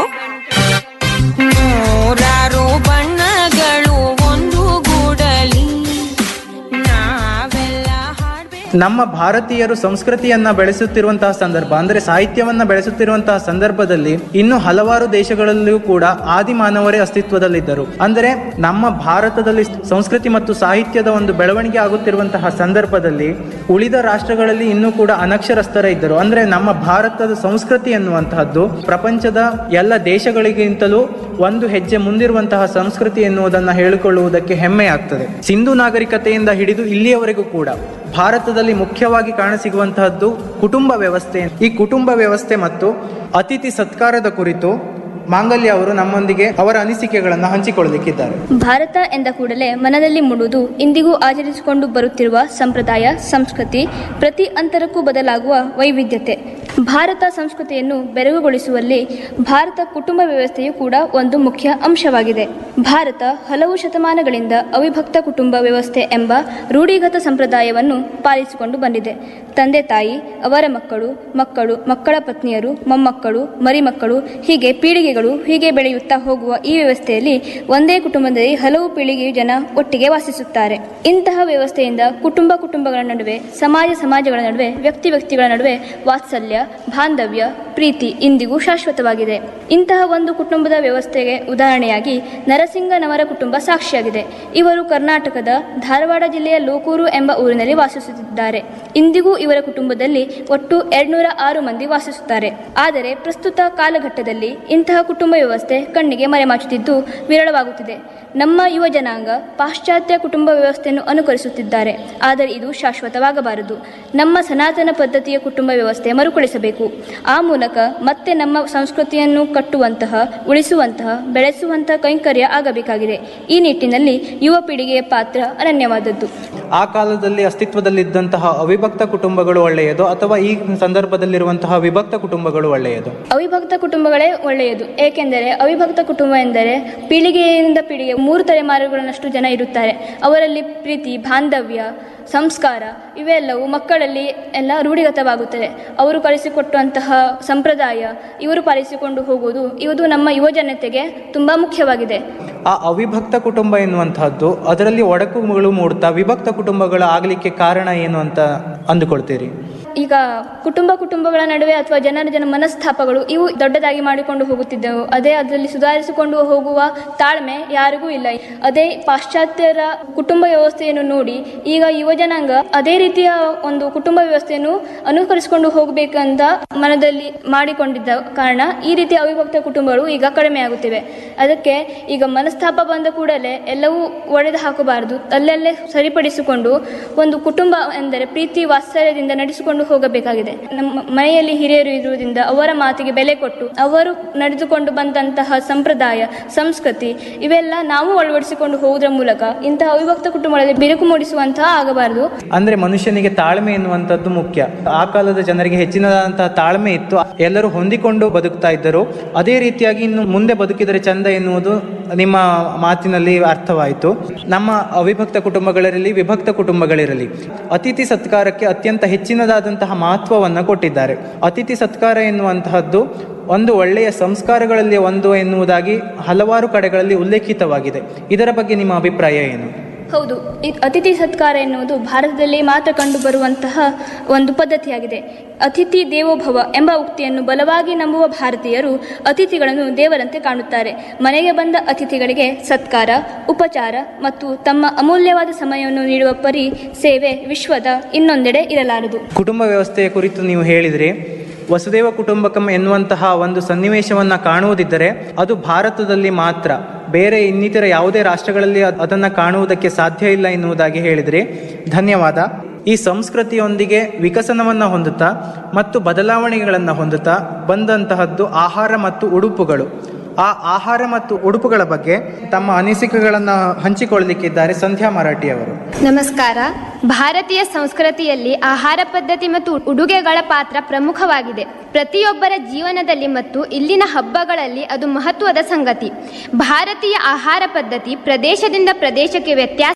ನೂರಾರು ಬಣ್ಣಗಳು ಒಂದು ಗೂಡಲಿ ನಾವೆಲ್ಲ ನಮ್ಮ ಭಾರತೀಯರು ಸಂಸ್ಕೃತಿಯನ್ನ ಬೆಳೆಸುತ್ತಿರುವಂತಹ ಸಂದರ್ಭ ಅಂದರೆ ಸಾಹಿತ್ಯವನ್ನ ಬೆಳೆಸುತ್ತಿರುವಂತಹ ಸಂದರ್ಭದಲ್ಲಿ ಇನ್ನು ಹಲವಾರು ದೇಶಗಳಲ್ಲಿಯೂ ಕೂಡ ಆದಿ ಮಾನವರೇ ಅಸ್ತಿತ್ವದಲ್ಲಿದ್ದರು ಅಂದರೆ ನಮ್ಮ ಭಾರತದಲ್ಲಿ ಸಂಸ್ಕೃತಿ ಮತ್ತು ಸಾಹಿತ್ಯದ ಒಂದು ಬೆಳವಣಿಗೆ ಆಗುತ್ತಿರುವಂತಹ ಸಂದರ್ಭದಲ್ಲಿ ಉಳಿದ ರಾಷ್ಟ್ರಗಳಲ್ಲಿ ಇನ್ನೂ ಕೂಡ ಅನಕ್ಷರಸ್ಥರ ಇದ್ದರು ಅಂದ್ರೆ ನಮ್ಮ ಭಾರತದ ಸಂಸ್ಕೃತಿ ಎನ್ನುವಂತಹದ್ದು ಪ್ರಪಂಚದ ಎಲ್ಲ ದೇಶಗಳಿಗಿಂತಲೂ ಒಂದು ಹೆಜ್ಜೆ ಮುಂದಿರುವಂತಹ ಸಂಸ್ಕೃತಿ ಎನ್ನುವುದನ್ನು ಹೇಳಿಕೊಳ್ಳುವುದಕ್ಕೆ ಹೆಮ್ಮೆಯಾಗ್ತದೆ ಸಿಂಧು ನಾಗರಿಕತೆಯಿಂದ ಹಿಡಿದು ಇಲ್ಲಿಯವರೆಗೂ ಕೂಡ ಭಾರತದಲ್ಲಿ ಮುಖ್ಯವಾಗಿ ಕಾಣಸಿಗುವಂತಹದ್ದು ಕುಟುಂಬ ವ್ಯವಸ್ಥೆ ಈ ಕುಟುಂಬ ವ್ಯವಸ್ಥೆ ಮತ್ತು ಅತಿಥಿ ಸತ್ಕಾರದ ಕುರಿತು ಮಾಂಗಲ್ಯ ಅವರು ನಮ್ಮೊಂದಿಗೆ ಅವರ ಅನಿಸಿಕೆಗಳನ್ನು ಹಂಚಿಕೊಳ್ಳಲಿಕ್ಕಿದ್ದಾರೆ ಭಾರತ ಎಂದ ಕೂಡಲೇ ಮನದಲ್ಲಿ ಮೂಡುವುದು ಇಂದಿಗೂ ಆಚರಿಸಿಕೊಂಡು ಬರುತ್ತಿರುವ ಸಂಪ್ರದಾಯ ಸಂಸ್ಕೃತಿ ಪ್ರತಿ ಅಂತರಕ್ಕೂ ಬದಲಾಗುವ ವೈವಿಧ್ಯತೆ ಭಾರತ ಸಂಸ್ಕೃತಿಯನ್ನು ಬೆರಗುಗೊಳಿಸುವಲ್ಲಿ ಭಾರತ ಕುಟುಂಬ ವ್ಯವಸ್ಥೆಯು ಕೂಡ ಒಂದು ಮುಖ್ಯ ಅಂಶವಾಗಿದೆ ಭಾರತ ಹಲವು ಶತಮಾನಗಳಿಂದ ಅವಿಭಕ್ತ ಕುಟುಂಬ ವ್ಯವಸ್ಥೆ ಎಂಬ ರೂಢಿಗತ ಸಂಪ್ರದಾಯವನ್ನು ಪಾಲಿಸಿಕೊಂಡು ಬಂದಿದೆ ತಂದೆ ತಾಯಿ ಅವರ ಮಕ್ಕಳು ಮಕ್ಕಳು ಮಕ್ಕಳ ಪತ್ನಿಯರು ಮೊಮ್ಮಕ್ಕಳು ಮರಿಮಕ್ಕಳು ಹೀಗೆ ಪೀಳಿಗೆಗಳು ಹೀಗೆ ಬೆಳೆಯುತ್ತಾ ಹೋಗುವ ಈ ವ್ಯವಸ್ಥೆಯಲ್ಲಿ ಒಂದೇ ಕುಟುಂಬದಲ್ಲಿ ಹಲವು ಪೀಳಿಗೆಯ ಜನ ಒಟ್ಟಿಗೆ ವಾಸಿಸುತ್ತಾರೆ ಇಂತಹ ವ್ಯವಸ್ಥೆಯಿಂದ ಕುಟುಂಬ ಕುಟುಂಬಗಳ ನಡುವೆ ಸಮಾಜ ಸಮಾಜಗಳ ನಡುವೆ ವ್ಯಕ್ತಿ ವ್ಯಕ್ತಿಗಳ ನಡುವೆ ವಾತ್ಸಲ್ಯ ಬಾಂಧವ್ಯ ಪ್ರೀತಿ ಇಂದಿಗೂ ಶಾಶ್ವತವಾಗಿದೆ ಇಂತಹ ಒಂದು ಕುಟುಂಬದ ವ್ಯವಸ್ಥೆಗೆ ಉದಾಹರಣೆಯಾಗಿ ನರಸಿಂಗನವರ ಕುಟುಂಬ ಸಾಕ್ಷಿಯಾಗಿದೆ ಇವರು ಕರ್ನಾಟಕದ ಧಾರವಾಡ ಜಿಲ್ಲೆಯ ಲೋಕೂರು ಎಂಬ ಊರಿನಲ್ಲಿ ವಾಸಿಸುತ್ತಿದ್ದಾರೆ ಇಂದಿಗೂ ಇವರ ಕುಟುಂಬದಲ್ಲಿ ಒಟ್ಟು ಎರಡ್ನೂರ ಆರು ಮಂದಿ ವಾಸಿಸುತ್ತಾರೆ ಆದರೆ ಪ್ರಸ್ತುತ ಕಾಲಘಟ್ಟದಲ್ಲಿ ಇಂತಹ ಕುಟುಂಬ ವ್ಯವಸ್ಥೆ ಕಣ್ಣಿಗೆ ಮರೆಮಾಚುತ್ತಿದ್ದು ವಿರಳವಾಗುತ್ತಿದೆ ನಮ್ಮ ಯುವ ಜನಾಂಗ ಪಾಶ್ಚಾತ್ಯ ಕುಟುಂಬ ವ್ಯವಸ್ಥೆಯನ್ನು ಅನುಕರಿಸುತ್ತಿದ್ದಾರೆ ಆದರೆ ಇದು ಶಾಶ್ವತವಾಗಬಾರದು ನಮ್ಮ ಸನಾತನ ಪದ್ಧತಿಯ ಕುಟುಂಬ ವ್ಯವಸ್ಥೆ ಮರುಕಳಿಸಬೇಕು ಆ ಮೂಲಕ ಮತ್ತೆ ನಮ್ಮ ಸಂಸ್ಕೃತಿಯನ್ನು ಕಟ್ಟುವಂತಹ ಉಳಿಸುವಂತಹ ಬೆಳೆಸುವಂತಹ ಕೈಂಕರ್ಯ ಆಗಬೇಕಾಗಿದೆ ಈ ನಿಟ್ಟಿನಲ್ಲಿ ಯುವ ಪೀಳಿಗೆಯ ಪಾತ್ರ ಅನನ್ಯವಾದದ್ದು ಆ ಕಾಲದಲ್ಲಿ ಅಸ್ತಿತ್ವದಲ್ಲಿದ್ದಂತಹ ಅವಿಭಕ್ತ ಕುಟುಂಬಗಳು ಒಳ್ಳೆಯದು ಅಥವಾ ಈ ಸಂದರ್ಭದಲ್ಲಿರುವಂತಹ ವಿಭಕ್ತ ಕುಟುಂಬಗಳು ಒಳ್ಳೆಯದು ಅವಿಭಕ್ತ ಕುಟುಂಬಗಳೇ ಒಳ್ಳೆಯದು ಏಕೆಂದರೆ ಅವಿಭಕ್ತ ಕುಟುಂಬ ಎಂದರೆ ಪೀಳಿಗೆಯಿಂದ ಪೀಳಿಗೆ ಮೂರು ತಲೆಮಾರುಗಳನ್ನಷ್ಟು ಜನ ಇರುತ್ತಾರೆ ಅವರಲ್ಲಿ ಪ್ರೀತಿ ಬಾಂಧವ್ಯ ಸಂಸ್ಕಾರ ಇವೆಲ್ಲವೂ ಮಕ್ಕಳಲ್ಲಿ ಎಲ್ಲ ರೂಢಿಗತವಾಗುತ್ತದೆ ಅವರು ಕಲಿಸಿಕೊಟ್ಟಂತಹ ಸಂಪ್ರದಾಯ ಇವರು ಪಾಲಿಸಿಕೊಂಡು ಹೋಗುವುದು ಇದು ನಮ್ಮ ಯುವ ಜನತೆಗೆ ತುಂಬಾ ಮುಖ್ಯವಾಗಿದೆ ಆ ಅವಿಭಕ್ತ ಕುಟುಂಬ ಎನ್ನುವಂತಹದ್ದು ಅದರಲ್ಲಿ ಒಡಕುಗಳು ಮೂಡುತ್ತಾ ವಿಭಕ್ತ ಕುಟುಂಬಗಳ ಆಗಲಿಕ್ಕೆ ಕಾರಣ ಏನು ಅಂತ ಅಂದುಕೊಳ್ತೀರಿ ಈಗ ಕುಟುಂಬ ಕುಟುಂಬಗಳ ನಡುವೆ ಅಥವಾ ಜನರ ಜನ ಮನಸ್ತಾಪಗಳು ಇವು ದೊಡ್ಡದಾಗಿ ಮಾಡಿಕೊಂಡು ಹೋಗುತ್ತಿದ್ದವು ಅದೇ ಅದರಲ್ಲಿ ಸುಧಾರಿಸಿಕೊಂಡು ಹೋಗುವ ತಾಳ್ಮೆ ಯಾರಿಗೂ ಇಲ್ಲ ಅದೇ ಪಾಶ್ಚಾತ್ಯರ ಕುಟುಂಬ ವ್ಯವಸ್ಥೆಯನ್ನು ನೋಡಿ ಈಗ ಯುವ ಜನಾಂಗ ಅದೇ ರೀತಿಯ ಒಂದು ಕುಟುಂಬ ವ್ಯವಸ್ಥೆಯನ್ನು ಅನುಕರಿಸಿಕೊಂಡು ಹೋಗಬೇಕಂತ ಮನದಲ್ಲಿ ಮಾಡಿಕೊಂಡಿದ್ದ ಕಾರಣ ಈ ರೀತಿಯ ಅವಿಭಕ್ತ ಕುಟುಂಬಗಳು ಈಗ ಕಡಿಮೆಯಾಗುತ್ತಿವೆ ಅದಕ್ಕೆ ಈಗ ಮನಸ್ತಾಪ ಬಂದ ಕೂಡಲೇ ಎಲ್ಲವೂ ಒಡೆದು ಹಾಕಬಾರದು ಅಲ್ಲಲ್ಲೇ ಸರಿಪಡಿಸಿಕೊಂಡು ಒಂದು ಕುಟುಂಬ ಎಂದರೆ ಪ್ರೀತಿ ವಾತ್ಸಲ್ಯದಿಂದ ನಡೆಸಿಕೊಂಡು ಹೋಗಬೇಕಾಗಿದೆ ನಮ್ಮ ಮನೆಯಲ್ಲಿ ಹಿರಿಯರು ಇರುವುದರಿಂದ ಅವರ ಮಾತಿಗೆ ಬೆಲೆ ಕೊಟ್ಟು ಅವರು ನಡೆದುಕೊಂಡು ಬಂದಂತಹ ಸಂಪ್ರದಾಯ ಸಂಸ್ಕೃತಿ ಇವೆಲ್ಲ ನಾವು ಅಳವಡಿಸಿಕೊಂಡು ಹೋಗುವುದರ ಮೂಲಕ ಇಂತಹ ಅವಿಭಕ್ತ ಕುಟುಂಬಗಳಲ್ಲಿ ಬಿರುಕು ಮೂಡಿಸುವಂತಹ ಆಗಬಾರದು ಅಂದ್ರೆ ಮನುಷ್ಯನಿಗೆ ತಾಳ್ಮೆ ಎನ್ನುವಂಥದ್ದು ಮುಖ್ಯ ಆ ಕಾಲದ ಜನರಿಗೆ ಹೆಚ್ಚಿನದಾದಂತಹ ತಾಳ್ಮೆ ಇತ್ತು ಎಲ್ಲರೂ ಹೊಂದಿಕೊಂಡು ಬದುಕ್ತಾ ಇದ್ದರು ಅದೇ ರೀತಿಯಾಗಿ ಇನ್ನು ಮುಂದೆ ಬದುಕಿದರೆ ಚಂದ ಎನ್ನುವುದು ನಿಮ್ಮ ಮಾತಿನಲ್ಲಿ ಅರ್ಥವಾಯಿತು ನಮ್ಮ ಅವಿಭಕ್ತ ಕುಟುಂಬಗಳಿರಲಿ ವಿಭಕ್ತ ಕುಟುಂಬಗಳಿರಲಿ ಅತಿಥಿ ಸತ್ಕಾರಕ್ಕೆ ಅತ್ಯಂತ ಹೆಚ್ಚಿನದಾದಂತಹ ಮಹತ್ವವನ್ನು ಕೊಟ್ಟಿದ್ದಾರೆ ಅತಿಥಿ ಸತ್ಕಾರ ಎನ್ನುವಂತಹದ್ದು ಒಂದು ಒಳ್ಳೆಯ ಸಂಸ್ಕಾರಗಳಲ್ಲಿ ಒಂದು ಎನ್ನುವುದಾಗಿ ಹಲವಾರು ಕಡೆಗಳಲ್ಲಿ ಉಲ್ಲೇಖಿತವಾಗಿದೆ ಇದರ ಬಗ್ಗೆ ನಿಮ್ಮ ಅಭಿಪ್ರಾಯ ಏನು ಹೌದು ಈ ಅತಿಥಿ ಸತ್ಕಾರ ಎನ್ನುವುದು ಭಾರತದಲ್ಲಿ ಮಾತ್ರ ಕಂಡುಬರುವಂತಹ ಒಂದು ಪದ್ಧತಿಯಾಗಿದೆ ಅತಿಥಿ ದೇವೋಭವ ಎಂಬ ಉಕ್ತಿಯನ್ನು ಬಲವಾಗಿ ನಂಬುವ ಭಾರತೀಯರು ಅತಿಥಿಗಳನ್ನು ದೇವರಂತೆ ಕಾಣುತ್ತಾರೆ ಮನೆಗೆ ಬಂದ ಅತಿಥಿಗಳಿಗೆ ಸತ್ಕಾರ ಉಪಚಾರ ಮತ್ತು ತಮ್ಮ ಅಮೂಲ್ಯವಾದ ಸಮಯವನ್ನು ನೀಡುವ ಪರಿ ಸೇವೆ ವಿಶ್ವದ ಇನ್ನೊಂದೆಡೆ ಇರಲಾರದು ಕುಟುಂಬ ವ್ಯವಸ್ಥೆಯ ಕುರಿತು ನೀವು ಹೇಳಿದ್ರಿ ವಸುದೇವ ಕುಟುಂಬಕಂ ಎನ್ನುವಂತಹ ಒಂದು ಸನ್ನಿವೇಶವನ್ನ ಕಾಣುವುದಿದ್ದರೆ ಅದು ಭಾರತದಲ್ಲಿ ಮಾತ್ರ ಬೇರೆ ಇನ್ನಿತರ ಯಾವುದೇ ರಾಷ್ಟ್ರಗಳಲ್ಲಿ ಅದ್- ಅದನ್ನ ಕಾಣುವುದಕ್ಕೆ ಸಾಧ್ಯ ಇಲ್ಲ ಎನ್ನುವುದಾಗಿ ಹೇಳಿದ್ರಿ ಧನ್ಯವಾದ ಈ ಸಂಸ್ಕೃತಿಯೊಂದಿಗೆ ವಿಕಸನವನ್ನ ಹೊಂದುತ್ತಾ ಮತ್ತು ಬದಲಾವಣೆಗಳನ್ನು ಹೊಂದುತ್ತಾ ಬಂದಂತಹದ್ದು ಆಹಾರ ಮತ್ತು ಉಡುಪುಗಳು ಆ ಆಹಾರ ಮತ್ತು ಉಡುಪುಗಳ ಬಗ್ಗೆ ತಮ್ಮ ಅನಿಸಿಕೆಗಳನ್ನು ಹಂಚಿಕೊಳ್ಳಲಿಕ್ಕಿದ್ದಾರೆ ಸಂಧ್ಯಾ ಮರಾಠಿ ಅವರು ನಮಸ್ಕಾರ ಭಾರತೀಯ ಸಂಸ್ಕೃತಿಯಲ್ಲಿ ಆಹಾರ ಪದ್ಧತಿ ಮತ್ತು ಉಡುಗೆಗಳ ಪಾತ್ರ ಪ್ರಮುಖವಾಗಿದೆ ಪ್ರತಿಯೊಬ್ಬರ ಜೀವನದಲ್ಲಿ ಮತ್ತು ಇಲ್ಲಿನ ಹಬ್ಬಗಳಲ್ಲಿ ಅದು ಮಹತ್ವದ ಸಂಗತಿ ಭಾರತೀಯ ಆಹಾರ ಪದ್ಧತಿ ಪ್ರದೇಶದಿಂದ ಪ್ರದೇಶಕ್ಕೆ ವ್ಯತ್ಯಾಸ